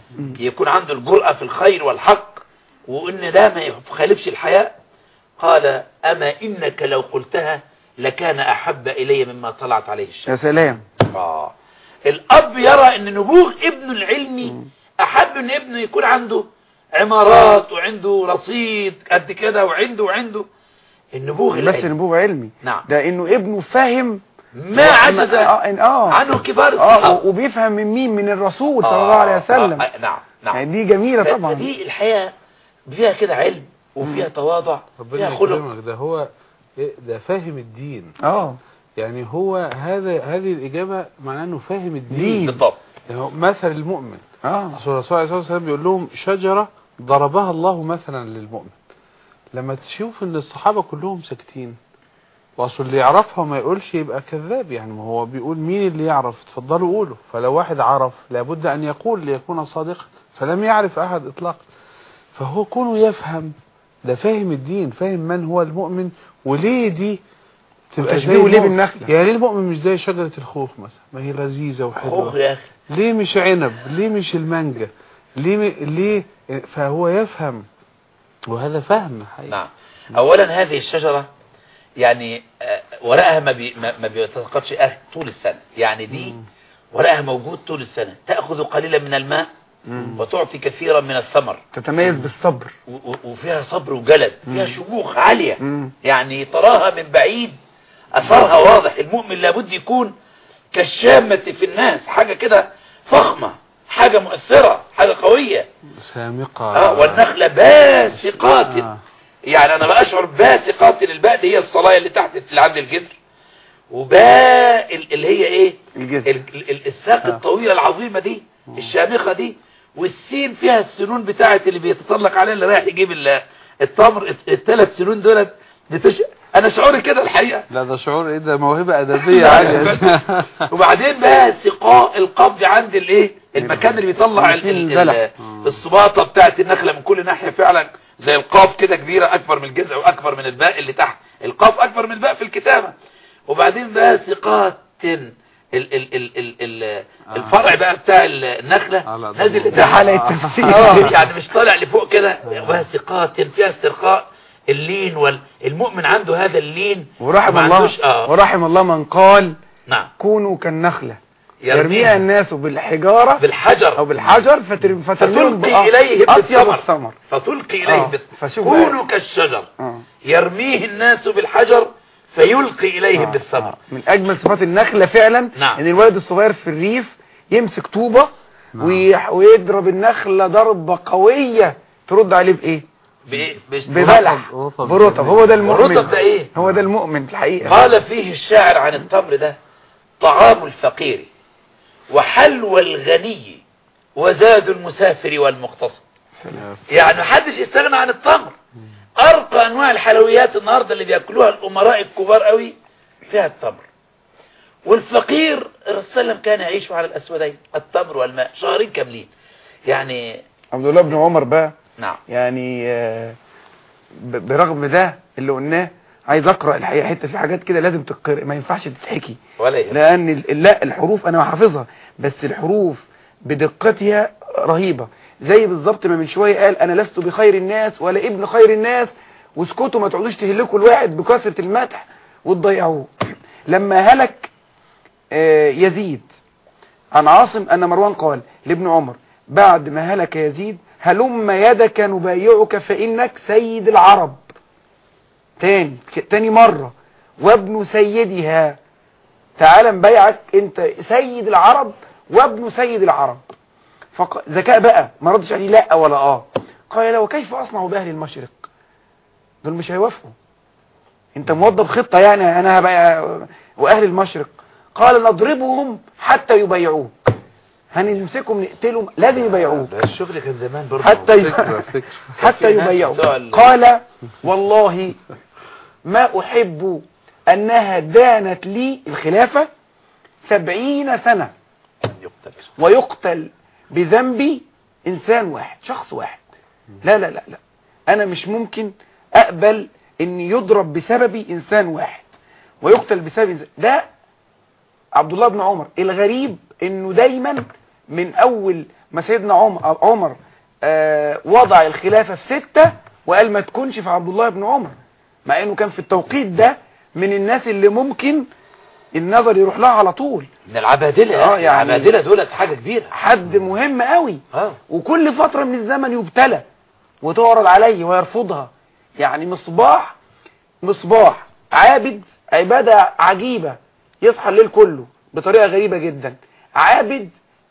يكون عنده الجرأة في الخير والحق وإن ده ما يخالفش الحياء قال أما إنك لو قلتها لكان أحب إلي مما طلعت عليه الشمس يا سلام آه. الأب يرى أن نبوغ ابنه العلمي أحب أن ابنه يكون عنده عمارات وعنده رصيد قد كده وعنده وعنده النبوغ بس العلمي نبوة علمي نعم ده انه ابنه فاهم ما عجز اه إن- اه عنه كبار اه الصحابة وبيفهم من مين من الرسول صلى الله عليه وسلم آه. آه. نعم نعم يعني دي جميلة ف- طبعا فدي الحياة فيها كده علم وفيها تواضع ربنا فيها خلق يكرمك ده هو إيه ده فاهم الدين اه يعني هو هذا هذه الإجابة معناه أنه فاهم الدين دين. بالضبط يعني هو مثل المؤمن اه الرسول صلى الله عليه وسلم بيقول لهم شجرة ضربها الله مثلا للمؤمن لما تشوف ان الصحابة كلهم ساكتين واصل اللي يعرفها وما يقولش يبقى كذاب يعني ما هو بيقول مين اللي يعرف تفضلوا قولوا فلو واحد عرف لابد ان يقول ليكون صادقا فلم يعرف احد اطلاقا فهو كونه يفهم ده فاهم الدين فاهم من هو المؤمن وليه دي تبقى زي وتشبيهه ليه المؤمن. بالنخلة؟ يعني ليه المؤمن مش زي شجرة الخوخ مثلا ما هي لذيذة وحلوة خوخ يا أخي ليه مش عنب ليه مش المانجا ليه م... ليه فهو يفهم وهذا فهم حقيقي نعم اولا هذه الشجرة يعني آه، ورقها ما, بي ما, ما بيتساقطش آه طول السنة يعني دي ورقها موجود طول السنة تأخذ قليلا من الماء وتعطي كثيرا من الثمر تتميز بالصبر و- و- وفيها صبر وجلد فيها شموخ عالية مم. يعني تراها من بعيد أثرها واضح المؤمن لابد يكون كالشامة في الناس حاجة كده فخمة حاجة مؤثرة حاجة قوية سامقة آه والنخلة باسقات آه. يعني انا بشعر باسقات الباء دي هي الصلاية اللي تحت اللي عند الجذر وباء ال- اللي هي ايه الجذر. ال- ال- الساق آه. الطويلة العظيمة دي الشامخة دي والسين فيها السنون بتاعت اللي بيتسلق عليها اللي رايح يجيب ال- التمر الت- الثلاث سنون دولت بتش... انا شعوري كده الحقيقة لا ده شعور ايه ده موهبة أدبية عالية وبعدين بقى سقاء القبض عند الايه المكان اللي بيطلع ال- ال- البلع. ال- الصباطه بتاعت النخله من كل ناحيه فعلا زي القاف كده كبيره اكبر من الجذع واكبر من الباء اللي تحت القاف اكبر من الباء في الكتابه وبعدين بقى سقات ال ال ال ال ال الفرع بقى بتاع النخله آه، لا، ده نازل موضوع. ده حلقة آه. تفسير اه يعني مش طالع لفوق كده وثقات فيها استرخاء اللين والمؤمن عنده هذا اللين ورحم ما الله عندوش- اه ورحم الله من قال نعم كونوا كالنخلة يرميها الناس بالحجارة بالحجر او بالحجر فترم فترميهم فتلقي إليه اطيب بالثمر الثمر فتلقي إليه آه، بالثمر فشوف كونوا بقى- كالشجر آه. يرميه الناس بالحجر فيلقي إليه آه، بالثمر آه. من اجمل صفات النخلة فعلا نعم. ان الولد الصغير في الريف يمسك طوبة نعم. ويح- ويضرب النخلة ضربة قوية ترد عليه بايه بإيه؟ بش- ببلح رطب. برطب هو ده المؤمن الرطب ده إيه؟ هو ده المؤمن في الحقيقة قال فيه الشاعر عن التمر ده طعام الفقير وحلوى الغني وزاد المسافر والمقتصد يعني محدش يستغنى عن التمر ارقى انواع الحلويات النهارده اللي بياكلوها الامراء الكبار قوي فيها التمر والفقير الرسول صلى الله عليه وسلم كان يعيش على الاسودين التمر والماء شهرين كاملين يعني عبد الله بن عمر بقى نعم يعني آه، ب- برغم ده اللي قلناه عايز اقرا الحقيقه حته في حاجات كده لازم تتقرا ما ينفعش تتحكي ولا يهمك. لان ال- لا الحروف انا حافظها بس الحروف بدقتها رهيبه زي بالظبط ما من شويه قال انا لست بخير الناس ولا ابن خير الناس واسكتوا ما تقعدوش تهلكوا الواحد بكثره المدح وتضيعوه لما هلك آه، يزيد عن عاصم أن مروان قال لابن عمر بعد ما هلك يزيد هلم يدك نبايعك فإنك سيد العرب تاني ك- تاني مرة وابن سيدها تعال نبايعك انت سيد العرب وابن سيد العرب فق... ذكاء بقى ما ردش عليه لا ولا اه قال له كيف اصنع باهل المشرق دول مش هيوافقوا انت موظف خطة يعني انا هبقى واهل المشرق قال نضربهم حتى يبايعوك هنمسكهم نقتلهم لازم يبايعوك ده الشغل كان زمان برضه حتى ي... فكرة فكرة حتى في ناس يبايعوك بتوع ال- قال والله ما أحب أنها دانت لي الخلافة سبعين سنة يقتل ويقتل بذنبي إنسان واحد شخص واحد لا لا لا لا أنا مش ممكن أقبل أن يضرب بسببي إنسان واحد ويقتل بسبب إنسان ده عبد الله بن عمر الغريب أنه دايما من أول ما سيدنا عمر, عمر آه وضع الخلافة في ستة وقال ما تكونش في عبد الله بن عمر مع أنه كان في التوقيت ده من الناس اللي ممكن النظر يروح لها على طول من العبادلة آه، آه يعني- يعني العبادلة دولت حاجة كبيرة حد مهم قوي اه وكل فترة من الزمن يبتلى وتعرض عليه ويرفضها يعني مصباح مصباح عابد عبادة عجيبة يصحى الليل كله بطريقة غريبة جدا عابد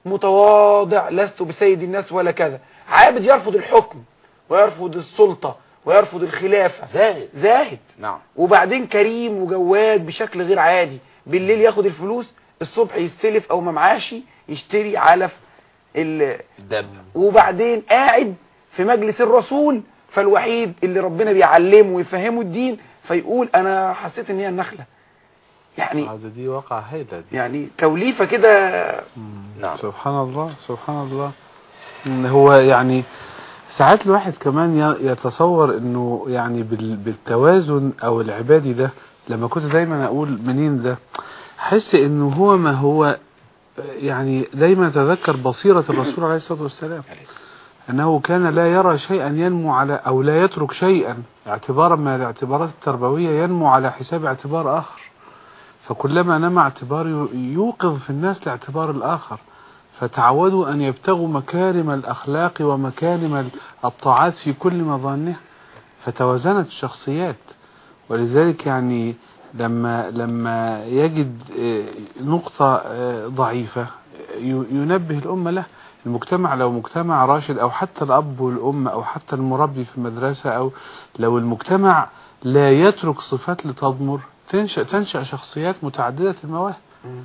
متواضع لست بسيد الناس ولا كذا عابد يرفض الحكم ويرفض السلطة ويرفض الخلافة زاهد زاهد نعم وبعدين كريم وجواد بشكل غير عادي بالليل ياخد الفلوس الصبح يستلف او ما معاشي يشتري علف ال... الدم وبعدين قاعد في مجلس الرسول فالوحيد اللي ربنا بيعلمه ويفهمه الدين فيقول انا حسيت ان هي النخلة يعني هذا دي واقع هيدا دي يعني توليفة كده نعم. سبحان الله سبحان الله إن هو يعني ساعات الواحد كمان ي- يتصور انه يعني بال- بالتوازن او العبادي ده لما كنت دايما اقول منين ده حس انه هو ما هو يعني دايما اتذكر بصيرة الرسول عليه الصلاة والسلام انه كان لا يرى شيئا ينمو على او لا يترك شيئا اعتبارا من الاعتبارات التربوية ينمو على حساب اعتبار اخر فكلما نمى اعتبار يوقظ في الناس لاعتبار الآخر فتعودوا أن يبتغوا مكارم الأخلاق ومكارم الطاعات في كل مظانها فتوازنت الشخصيات ولذلك يعني لما لما يجد آه، نقطة آه، ضعيفة ي- ينبه الأمة له المجتمع لو مجتمع راشد أو حتى الأب والأم أو حتى المربي في المدرسة أو لو المجتمع لا يترك صفات لتضمر تنشأ, تنشأ شخصيات متعددة المواهب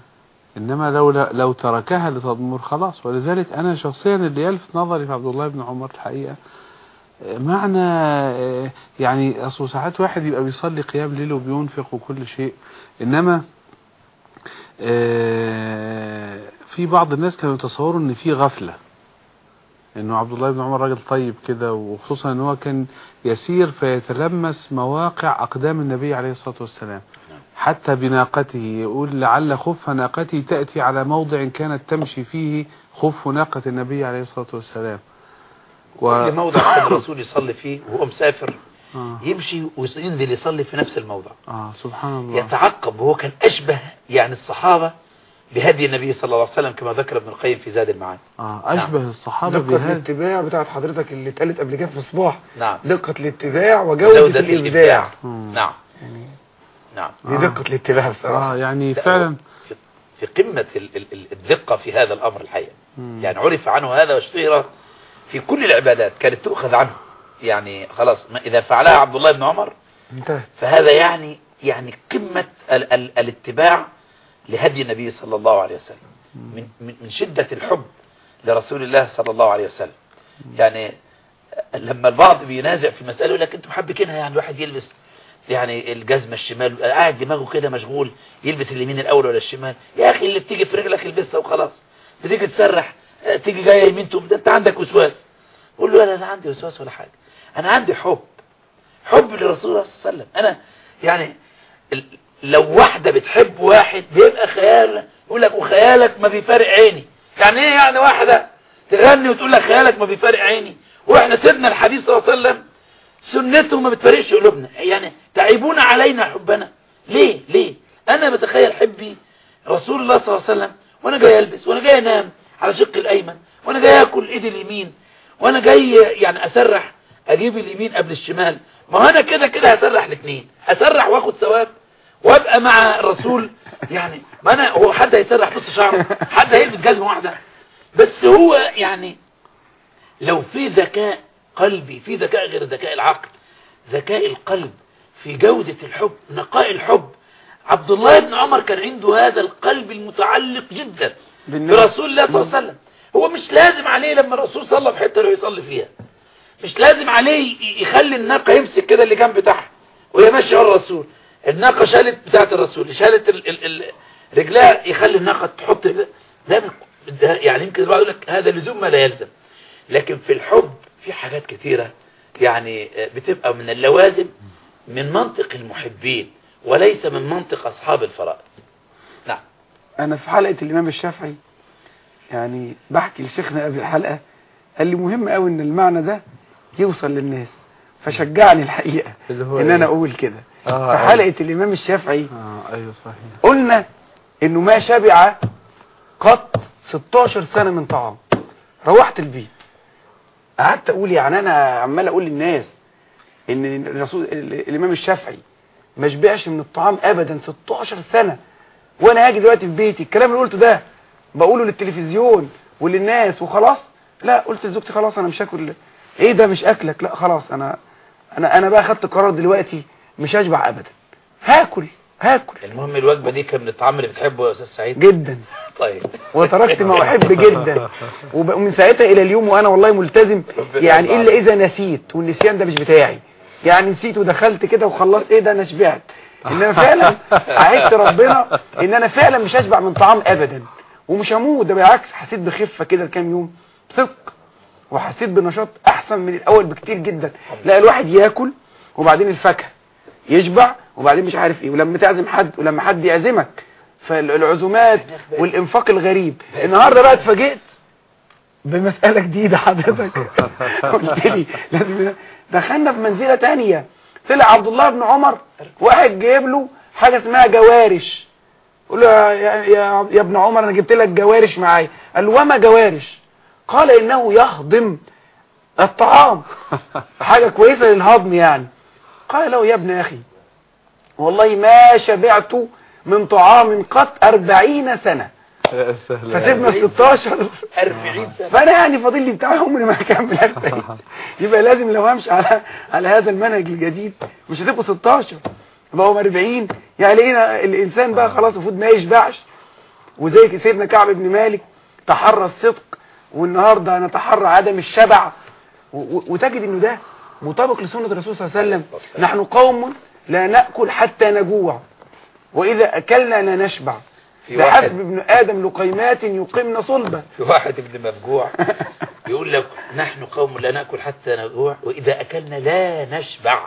إنما لو لو تركها لتضمر خلاص ولذلك أنا شخصيا اللي يلفت نظري في عبد الله بن عمر الحقيقة آه، معنى آه، يعني أصل ساعات واحد يبقى بيصلي قيام ليل وبينفق وكل شيء إنما آه، في بعض الناس كانوا يتصوروا ان في غفلة انه عبد الله بن عمر راجل طيب كده وخصوصا ان هو كان يسير فيتلمس مواقع اقدام النبي عليه الصلاة والسلام حتى بناقته يقول لعل خف ناقتي تأتي على موضع كانت تمشي فيه خف ناقة النبي عليه الصلاة والسلام كل موضع كان الرسول يصلي فيه وهو مسافر آه. يمشي وينزل يصلي في نفس الموضع آه سبحان الله يتعقب وهو كان أشبه يعني الصحابة بهدي النبي صلى الله عليه وسلم كما ذكر ابن القيم في زاد المعاد آه أشبه الصحابة دقة بهذا الاتباع بتاعت حضرتك اللي اتقالت قبل كده في الصباح نعم دقة الاتباع وجودة الإبداع مم. نعم نعم دي دقة الاتباع بصراحة آه يعني لا، فعلا في- في قمة ال- ال- ال- الدقة في هذا الأمر الحقيقة مم. يعني عرف عنه هذا واشتهر في كل العبادات كانت تؤخذ عنه يعني خلاص ما إذا فعلها عبد الله بن عمر انتهى فهذا يعني يعني قمة ال ال الاتباع لهدي النبي صلى الله عليه وسلم من, من, من شدة الحب لرسول الله صلى الله عليه وسلم يعني لما البعض بينازع في مسألة يقول لك انتم محبكينها يعني الواحد يلبس يعني الجزمة الشمال قاعد دماغه كده مشغول يلبس اليمين الاول ولا الشمال يا اخي اللي بتيجي في رجلك البسها وخلاص بتيجي تسرح اه، تيجي جايه يمين تقوم ده انت عندك وسواس قول له لا انا عندي وسواس ولا حاجه انا عندي حب حب لرسول الله صلى الله عليه وسلم انا يعني ال- لو واحدة بتحب واحد بيبقى خيال يقول لك وخيالك ما بيفارق عيني يعني ايه يعني واحدة تغني وتقول لك خيالك ما بيفارق عيني واحنا سيدنا الحبيب صلى الله عليه وسلم سنته ما بتفارقش قلوبنا يعني تعيبون علينا حبنا ليه ليه انا بتخيل حبي رسول الله صلى الله عليه وسلم وانا جاي البس وانا جاي انام على شق الايمن وانا جاي اكل ايدي اليمين وانا جاي يعني اسرح اجيب اليمين قبل الشمال ما هو انا كده كده هسرح الاثنين هسرح واخد ثواب وابقى مع الرسول يعني ما انا هو حد هيسرح نص شعره حد هيلبس جزمه واحده بس هو يعني لو في ذكاء قلبي في ذكاء غير ذكاء العقل ذكاء القلب في جودة الحب نقاء الحب عبد الله بن عمر كان عنده هذا القلب المتعلق جدا بالنبي. برسول الله صلى الله عليه وسلم هو مش لازم عليه لما الرسول صلى في حته اللي يصلي فيها مش لازم عليه ي- يخلي الناقة يمسك كده اللي جنب بتاعها وهي ماشيه ورا الرسول الناقة شالت بتاعت الرسول شالت ال ال ال رجلها يخلي الناقة تحط رجلها. ده, من- ده يعني يمكن الواحد يقول لك هذا لزوم ما لا يلزم لكن في الحب في حاجات كثيرة يعني آه، بتبقى من اللوازم من منطق المحبين وليس من منطق أصحاب الفرائض نعم انا في حلقة الامام الشافعي يعني بحكي لشيخنا قبل الحلقة قال لي مهم قوي ان المعنى ده يوصل للناس فشجعني الحقيقة اللي هو ان إيه؟ انا اقول كده آه، في حلقة الامام الشافعي آه أيوه صحيح قلنا انه ما شبع قط 16 سنة من طعام روحت البيت قعدت اقول يعني انا عمال اقول للناس ان الرسول ال- الامام الشافعي ما شبعش من الطعام ابدا 16 سنة وانا هاجي دلوقتي في بيتي الكلام اللي قلته ده بقوله للتلفزيون وللناس وخلاص لا قلت لزوجتي خلاص انا مش هاكل ايه ده مش اكلك لا خلاص انا انا انا بقى خدت قرار دلوقتي مش هشبع ابدا هاكل هاكل المهم الوجبة دي كان من الطعام اللي بتحبه يا أستاذ سعيد جدا طيب وتركت ما احب جدا وب- ومن ساعتها الى اليوم وانا والله ملتزم يعني الا اذا نسيت والنسيان ده مش بتاعي يعني نسيت ودخلت كده وخلصت ايه ده انا شبعت ان انا فعلا عهدت ربنا ان انا فعلا مش هشبع من طعام ابدا ومش هموت ده بالعكس حسيت بخفه كده كام يوم صدق وحسيت بنشاط احسن من الاول بكتير جدا لا الواحد ياكل وبعدين الفاكهه يشبع وبعدين مش عارف ايه ولما تعزم حد ولما حد يعزمك فالعزومات والانفاق الغريب النهارده بقى اتفاجئت بمسألة جديدة حضرتك قلت لي لازم دخلنا في منزلة تانية طلع عبد الله بن عمر واحد جايب له حاجة اسمها جوارش قول له يا, يا, يا ابن عمر انا جبت لك جوارش معايا قال له وما جوارش قال انه يهضم الطعام حاجة كويسة للهضم يعني قال له يا ابن اخي والله ما شبعت من طعام قط أربعين سنة يا سهل فسيبنا 16 40 سنة فانا يعني فاضل لي بتاع عمري ما هكمل 40 يبقى لازم لو همشي على على هذا المنهج الجديد مش هتبقوا 16 يبقى هم 40 يعني لقينا الانسان بقى خلاص المفروض ما يشبعش وزي سيدنا كعب بن مالك تحرى الصدق والنهارده نتحرى عدم الشبع و- و- وتجد انه ده مطابق لسنة الرسول صلى الله عليه وسلم نحن قوم لا نأكل حتى نجوع وإذا أكلنا لا نشبع في ده واحد- حسب ابن آدم لقيمات يقمن صلبا في واحد ابن مفجوع يقول لك نحن قوم لا نأكل حتى نجوع وإذا أكلنا لا نشبع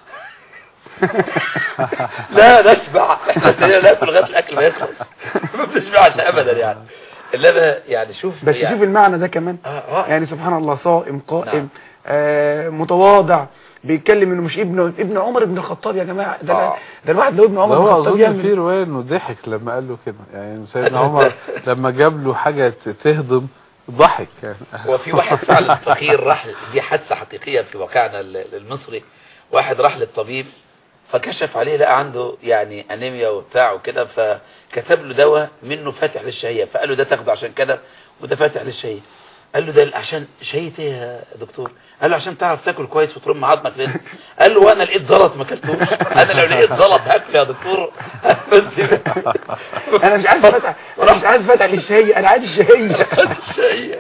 لا نشبع احنا لا ناكل لغايه الاكل ما يخلص ما بنشبعش ابدا يعني انما يعني شوف بس يعني شوف المعنى ده كمان آه رائع يعني سبحان الله صائم قائم نعم. آه متواضع بيتكلم انه مش ابن ابن عمر ابن الخطاب يا جماعه ده آه. ده الواحد لو ابن ده عمر هو ابن الخطاب اظن في يعمل روايه انه ضحك لما قال له كده يعني سيدنا عمر لما جاب له حاجه تهضم ضحك يعني وفي واحد فعلا فقير راح دي حادثة حقيقية في واقعنا ال- المصري واحد راح للطبيب فكشف عليه لقى عنده يعني انيميا وبتاع وكده فكتب له دواء منه فاتح للشهية فقال له ده تاخده عشان كده وده فاتح للشهية قال له ده عشان شهية ايه يا دكتور قال له عشان تعرف تاكل كويس وترم عظمك لين قال له وانا لقيت زلط ما اكلتوش انا لو لقيت زلط هاكله يا دكتور بس انا مش عايز فتح انا مش عايز فتح للشهيه انا عايز الشهيه الشهية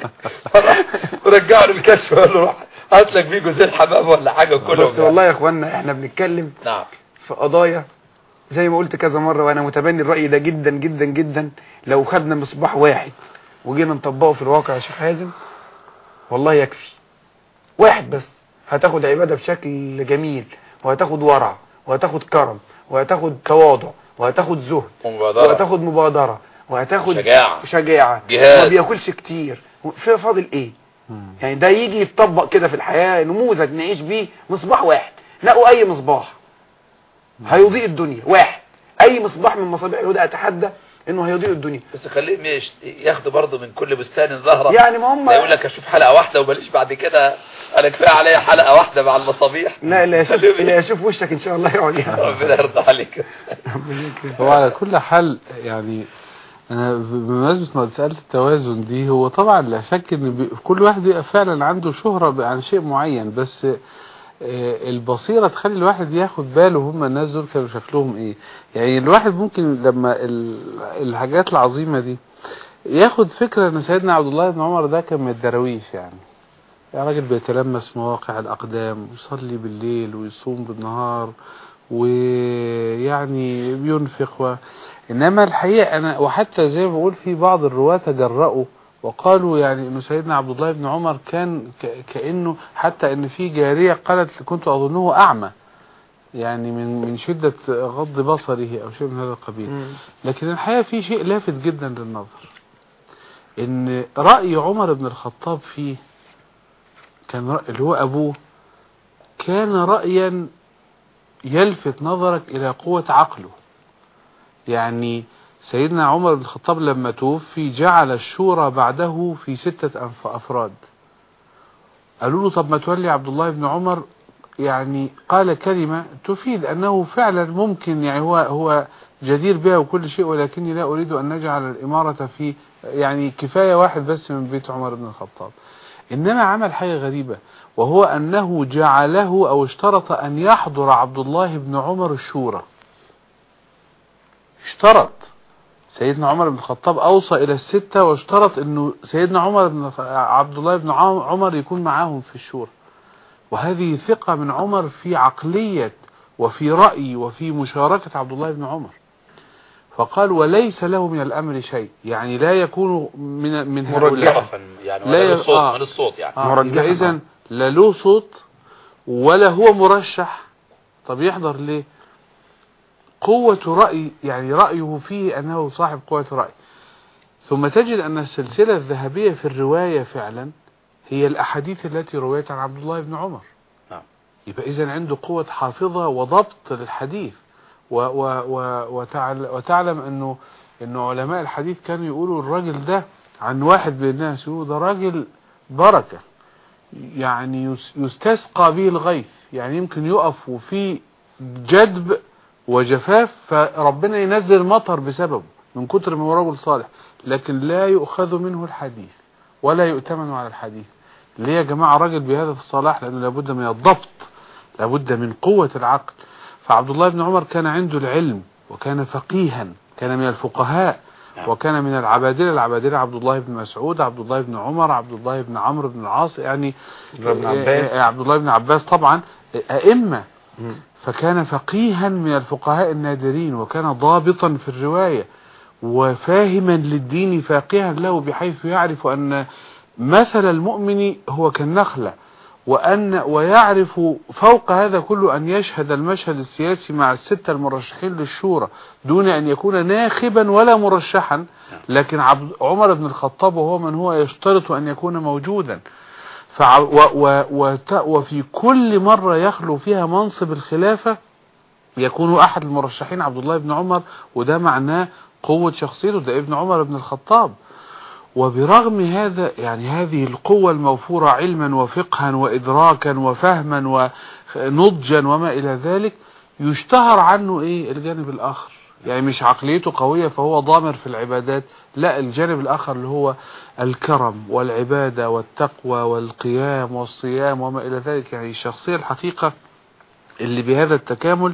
ورجعوا له الكشف وقال له روح هات لك فيه جوزين حمام ولا حاجة كلهم بس والله يا اخوانا احنا بنتكلم نعم في قضايا زي ما قلت كذا مرة وانا متبني الرأي ده جدا جدا جدا لو خدنا مصباح واحد وجينا نطبقه في الواقع يا شيخ حازم والله يكفي واحد بس هتاخد عبادة بشكل جميل وهتاخد ورع وهتاخد كرم وهتاخد تواضع وهتاخد زهد ومبادرة وهتاخد مبادرة وهتاخد شجاعة. شجاعة جهاد. ما بياكلش كتير في فاضل ايه مم. يعني ده يجي يتطبق كده في الحياة نموذج نعيش بيه مصباح واحد نقوا اي مصباح هيضيء الدنيا واحد اي مصباح من مصابيح الهدى اتحدى انه هيضيء الدنيا بس خليهم يش- ياخدوا برضه من كل بستان زهرة يعني ما هم لا يقول لك اشوف حلقة واحدة وماليش بعد كده انا كفاية عليا حلقة واحدة مع المصابيح لا لا يشوف خليهم- لا يشوف وشك ان شاء الله يقعد يعني. ربنا يرضى عليك ربنا يكرمك. هو على كل حال يعني انا بمناسبه ما سالت التوازن دي هو طبعا لا شك ان بي- كل واحد بيبقى فعلا عنده شهره ب- عن شيء معين بس آه، البصيره تخلي الواحد ياخد باله هم الناس دول كانوا شكلهم ايه يعني الواحد ممكن لما ال- الحاجات العظيمه دي ياخد فكره ان سيدنا عبد الله بن عمر ده كان من الدراويش يعني يا راجل بيتلمس مواقع الأقدام ويصلي بالليل ويصوم بالنهار ويعني بينفق و... إنما الحقيقة أنا وحتى زي ما بقول في بعض الرواة تجرأوا وقالوا يعني إنه سيدنا عبد الله بن عمر كان ك... كأنه حتى إن في جارية قالت كنت أظنه أعمى يعني من من شدة غض بصره أو شيء من هذا القبيل مم. لكن الحقيقة في شيء لافت جدا للنظر ان رأي عمر بن الخطاب فيه كان رأي اللي هو ابوه كان رأيا يلفت نظرك الى قوة عقله يعني سيدنا عمر بن الخطاب لما توفي جعل الشورى بعده في ستة أنف- أفراد قالوا له طب ما تولي عبد الله بن عمر يعني قال كلمة تفيد أنه فعلا ممكن يعني هو هو جدير بها وكل شيء ولكني لا أريد أن نجعل الإمارة في يعني كفاية واحد بس من بيت عمر بن الخطاب إنما عمل حاجة غريبة وهو أنه جعله أو اشترط أن يحضر عبد الله بن عمر الشورى اشترط سيدنا عمر بن الخطاب أوصى إلى الستة واشترط أنه سيدنا عمر بن الخ- عبد الله بن عم- عمر يكون معاهم في الشورى وهذه ثقة من عمر في عقلية وفي رأي وفي مشاركة عبد الله بن عمر فقال وليس له من الأمر شيء يعني لا يكون من من هؤلاء مرجحا يعني لا ولا ي- له صوت آه. من الصوت يعني آه مرجحا. إذا لا له صوت ولا هو مرشح طب يحضر ليه قوة رأي يعني رأيه فيه أنه صاحب قوة رأي ثم تجد أن السلسلة الذهبية في الرواية فعلا هي الأحاديث التي رويت عن عبد الله بن عمر نعم. يبقى إذا عنده قوة حافظة وضبط للحديث و و و وتعل وتعلم أنه أنه علماء الحديث كانوا يقولوا الراجل ده عن واحد من الناس يقولوا ده راجل بركة يعني يس- يستسقى به الغيث يعني يمكن يقف وفي جدب وجفاف فربنا ينزل مطر بسببه من كتر ما هو رجل صالح لكن لا يؤخذ منه الحديث ولا يؤتمن على الحديث ليه يا جماعة راجل بهذا الصلاح لأنه لابد من الضبط لابد من قوة العقل فعبد الله بن عمر كان عنده العلم وكان فقيها كان من الفقهاء نعم. وكان من العبادلة العبادلة عبد الله بن مسعود عبد الله بن عمر عبد الله بن عمرو بن العاص يعني عبد الله بن آه، عباس. آه، عبد الله بن عباس طبعا آه، أئمة مم. فكان فقيها من الفقهاء النادرين وكان ضابطا في الرواية وفاهما للدين فاقها له بحيث يعرف أن مثل المؤمن هو كالنخلة وأن ويعرف فوق هذا كله أن يشهد المشهد السياسي مع الستة المرشحين للشورى دون أن يكون ناخبا ولا مرشحا لكن عبد عمر بن الخطاب وهو من هو يشترط أن يكون موجودا فع و و وت وفي كل مرة يخلو فيها منصب الخلافة يكون أحد المرشحين عبد الله بن عمر وده معناه قوة شخصيته ده ابن عمر بن الخطاب وبرغم هذا يعني هذه القوة الموفورة علما وفقها وإدراكا وفهما ونضجا وما إلى ذلك يشتهر عنه إيه الجانب الآخر يعني مش عقليته قوية فهو ضامر في العبادات لا الجانب الآخر اللي هو الكرم والعبادة والتقوى والقيام والصيام وما إلى ذلك يعني الشخصية الحقيقة اللي بهذا التكامل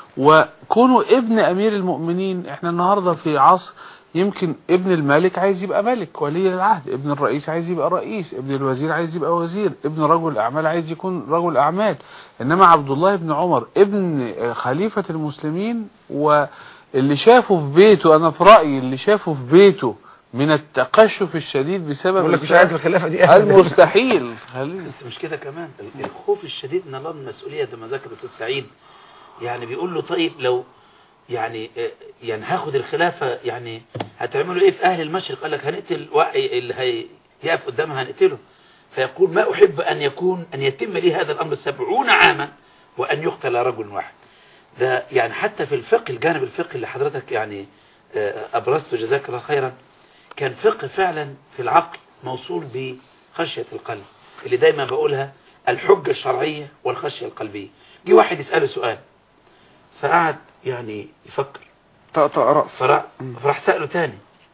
وكونه ابن أمير المؤمنين احنا النهاردة في عصر يمكن ابن الملك عايز يبقى ملك ولي العهد ابن الرئيس عايز يبقى رئيس ابن الوزير عايز يبقى وزير ابن رجل الأعمال عايز يكون رجل أعمال إنما عبد الله بن عمر ابن خليفة المسلمين واللي شافه في بيته أنا في رأيي اللي شافه في بيته من التقشف الشديد بسبب يقول لك مش عايز الخلافة دي أبداً. المستحيل خليل بس مش كده كمان ال- الخوف الشديد من الله من المسؤولية زي ما ذكر الاستاذ سعيد يعني بيقول له طيب لو يعني آه، يعني هاخد الخلافة يعني هتعملوا ايه في اهل المشرق قال لك هنقتل وعي اللي هي- هيقف قدامها هنقتله فيقول ما احب ان يكون ان يتم لي هذا الامر سبعون عاما وان يقتل رجل واحد ده يعني حتى في الفقه الجانب الفقهي اللي حضرتك يعني آه، ابرزته جزاك الله خيرا كان فقه فعلا في العقل موصول بخشية القلب اللي دايما بقولها الحجة الشرعية والخشية القلبية جه واحد يسأله سؤال فقعد يعني يفكر طقطق رأس فراح, فراح سأله تاني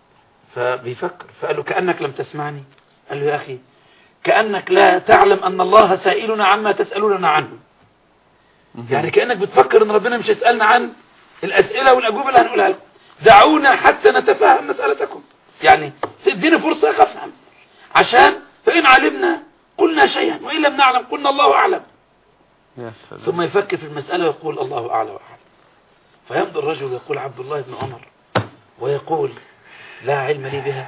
فبيفكر فقال له كأنك لم تسمعني قال له يا أخي كأنك لا تعلم أن الله سائلنا عما تسألوننا عنه يعني كأنك بتفكر أن ربنا مش يسألنا عن الأسئلة والأجوبة اللي هنقولها لكم دعونا حتى نتفهم مسألتكم يعني اديني فرصة أفهم عشان فإن علمنا قلنا شيئا وإن لم نعلم قلنا الله أعلم يا سلام ثم يفكر في المسألة ويقول الله أعلى وأعلم فيمضي الرجل ويقول عبد الله بن عمر ويقول لا علم لي بها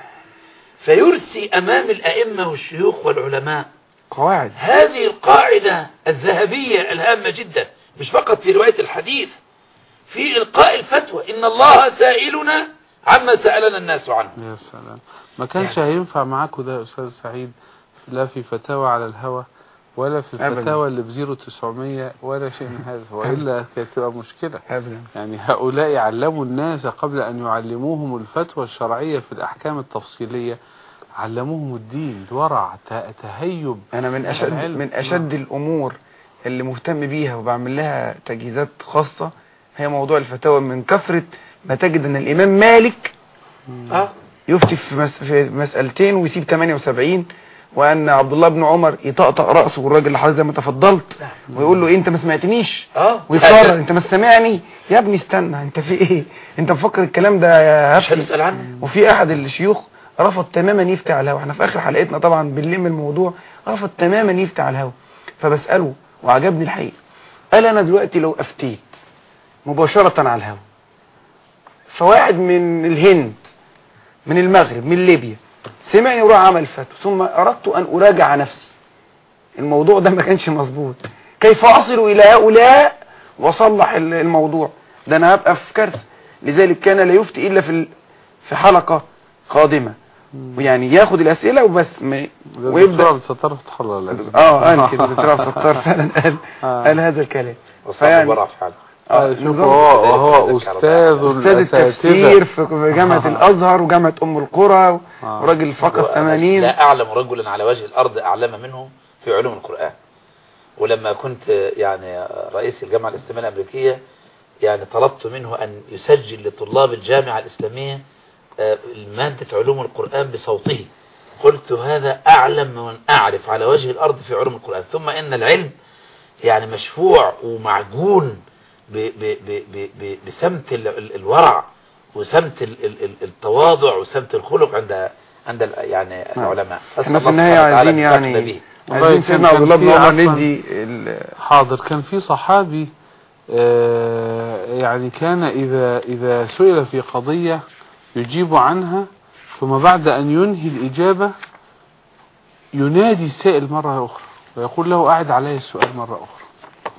فيرسي أمام الأئمة والشيوخ والعلماء قواعد هذه القاعدة الذهبية الهامة جدا مش فقط في رواية الحديث في إلقاء الفتوى إن الله سائلنا عما سألنا الناس عنه يا سلام ما كانش هينفع معاكوا ده يا أستاذ سعيد لا في فتاوى على الهوى ولا في أبداً. الفتاوى اللي بزيرو تسعمية ولا شيء من هذا وإلا كانت تبقى مشكلة أبدا يعني هؤلاء علموا الناس قبل أن يعلموهم الفتوى الشرعية في الأحكام التفصيلية علموهم الدين الورع ت- تهيب أنا من أشد العلم. من أشد الأمور اللي مهتم بيها وبعمل لها تجهيزات خاصة هي موضوع الفتاوى من كثرة ما تجد أن الإمام مالك آه يفتي في, مس في مسألتين ويسيب 78 وأن عبد الله بن عمر يطقطق رأسه والراجل اللي حضرتك زي ما تفضلت ويقول له إيه أنت ما سمعتنيش آه ويكرر انت ما سامعني يا ابني استنى انت في ايه انت مفكر الكلام ده يا مش هفتي هنسأل عنه وفي احد الشيوخ رفض تماما يفتي على الهوا احنا في اخر حلقتنا طبعا بنلم الموضوع رفض تماما يفتي على الهوا فبسأله وعجبني الحقيقة قال انا دلوقتي لو افتيت مباشرة على الهوا فواحد من الهند من المغرب من ليبيا سمعني وراح عمل فتوى ثم اردت ان اراجع نفسي الموضوع ده ما كانش مظبوط كيف اصل الى هؤلاء واصلح ال- الموضوع ده انا هبقى في كارثه لذلك كان لا يفتي الا في ال- في حلقه قادمه ويعني ياخد الاسئله وبس ما ويبدا الستار فتح الله لازم اه قال كده دكتور عبد الستار فعلا قال آه. قال هذا الكلام وصاحب فيعني- ورع فعلا اه شوف نظام- هو وهو أستاذ استاذ التفسير في في جامعه الازهر وجامعه ام القرى آه. وراجل فقط 80 لا أعلم رجلا على وجه الأرض أعلم منه في علوم القرآن ولما كنت يعني رئيس الجامعة الإسلامية الأمريكية يعني طلبت منه أن يسجل لطلاب الجامعة الإسلامية آه، مادة علوم القرآن بصوته قلت هذا أعلم من أعرف على وجه الأرض في علوم القرآن ثم إن العلم يعني مشفوع ومعجون ب ب ب ب ب بسمت ال- ال- الورع وسمت ال- ال- ال- التواضع وسمت الخلق عند عند ال- يعني العلماء احنا أسأل في الله النهايه سبحانه وتعالى عايزين أن ينفعنا يعني به. والله عايزين كان- سيدنا عبد كان الله بن في عمر عفواً- ندي ال- حاضر كان في صحابي آه، يعني كان إذا إذا سئل في قضية يجيب عنها ثم بعد أن ينهي الإجابة ينادي السائل مرة أخرى ويقول له أعد علي السؤال مرة أخرى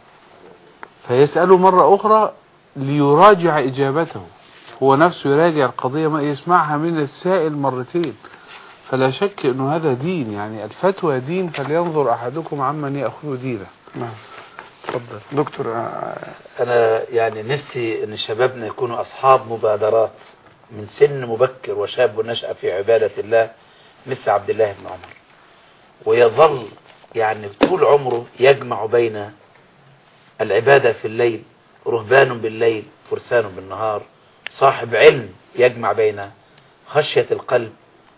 فيسأله مرة أخرى ليراجع إجابته هو نفسه يراجع القضية ما يسمعها من السائل مرتين فلا شك انه هذا دين يعني الفتوى دين فلينظر احدكم عمن ياخذ دينه نعم اتفضل دكتور آه، أنا يعني نفسي أن شبابنا يكونوا أصحاب مبادرات من سن مبكر وشاب نشأ في عبادة الله مثل عبد الله بن عمر ويظل يعني طول عمره يجمع بين العبادة في الليل رهبان بالليل فرسان بالنهار صاحب علم يجمع بين خشية القلب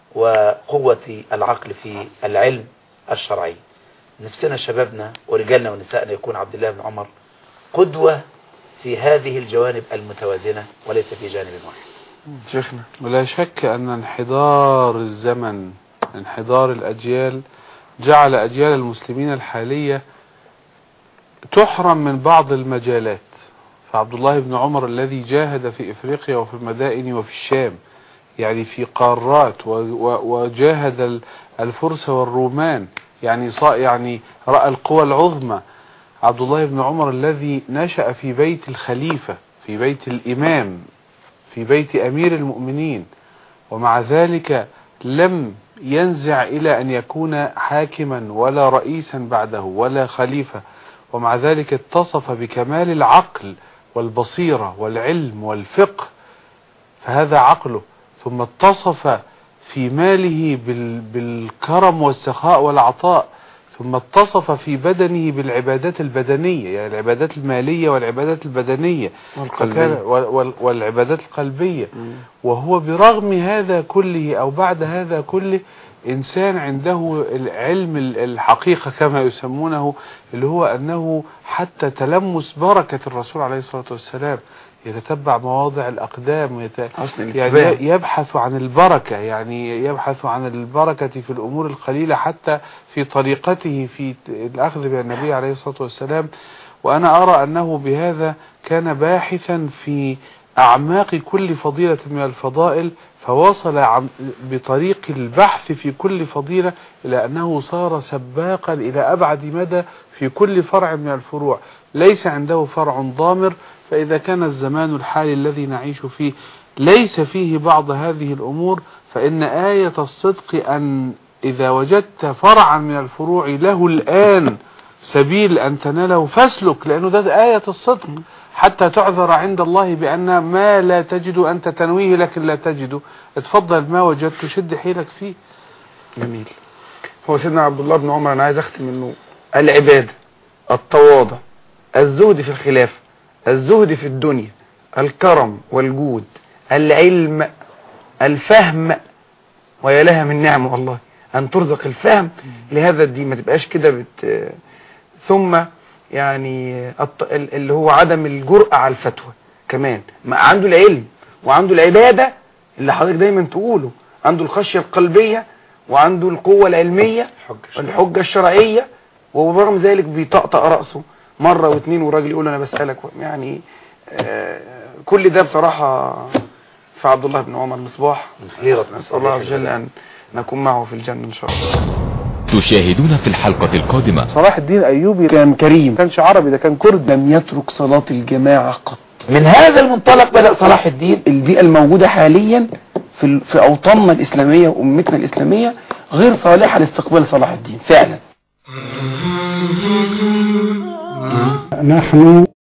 وقوة العقل في العلم الشرعي نفسنا شبابنا ورجالنا ونسائنا يكون عبد الله بن عمر قدوة في هذه الجوانب المتوازنة وليس في جانب واحد شيخنا ولا شك أن انحدار الزمن انحدار الأجيال جعل أجيال المسلمين الحالية تحرم من بعض المجالات فعبد الله بن عمر الذي جاهد في إفريقيا وفي المدائن وفي الشام يعني في قارات و- و- وجاهد ال- الفرس والرومان يعني صا يعني رأى القوى العظمى عبد الله بن عمر الذي نشأ في بيت الخليفة في بيت الإمام في بيت أمير المؤمنين ومع ذلك لم ينزع إلى أن يكون حاكما ولا رئيسا بعده ولا خليفة ومع ذلك اتصف بكمال العقل والبصيرة والعلم والفقه فهذا عقله ثم اتصف في ماله بال بالكرم والسخاء والعطاء ثم اتصف في بدنه بالعبادات البدنية يعني العبادات المالية والعبادات البدنية والقلبية. فكان وال- وال- والعبادات القلبية وهو برغم هذا كله أو بعد هذا كله إنسان عنده العلم ال- الحقيقة كما يسمونه اللي هو أنه حتى تلمس بركة الرسول عليه الصلاة والسلام يتتبع مواضع الأقدام ويت... حسن يعني الاتباع يبحث عن البركة يعني يبحث عن البركة في الأمور القليلة حتى في طريقته في الأخذ بالنبي عليه الصلاة والسلام وأنا أرى أنه بهذا كان باحثا في أعماق كل فضيلة من الفضائل فوصل عن بطريق البحث في كل فضيلة إلى أنه صار سباقا إلى أبعد مدى في كل فرع من الفروع ليس عنده فرع ضامر فإذا كان الزمان الحالي الذي نعيش فيه ليس فيه بعض هذه الأمور فإن آية الصدق أن إذا وجدت فرعا من الفروع له الآن سبيل أن تناله فاسلك لأنه ده آية الصدق حتى تعذر عند الله بأن ما لا تجد أنت تنويه لكن لا تجده اتفضل ما وجدت شد حيلك فيه جميل هو سيدنا عبد الله بن عمر انا عايز اختم منه العباده التواضع الزهد في الخلافه الزهد في الدنيا الكرم والجود العلم الفهم ويا لها من نعمه والله ان ترزق الفهم لهذا الدين ما تبقاش كده بت ثم يعني الط- ال- اللي هو عدم الجرأة على الفتوى كمان ما عنده العلم وعنده العبادة اللي حضرتك دايما تقوله عنده الخشية القلبية وعنده القوة العلمية الحجة الشرعية وبرغم ذلك بيطقطق رأسه مرة واثنين والراجل يقول له انا بسألك يعني آه، كل ده بصراحة في عبد الله بن عمر مصباح خيرة نسأل الله عز وجل أن نكون معه في الجنة إن شاء الله تشاهدون في الحلقة القادمة صلاح الدين أيوبي كان كريم كانش عربي ده كان كرد لم يترك صلاة الجماعة قط من هذا المنطلق بدأ صلاح الدين البيئة الموجودة حاليا في ال- في أوطاننا الإسلامية وأمتنا الإسلامية غير صالحة لاستقبال صلاح الدين فعلا نحن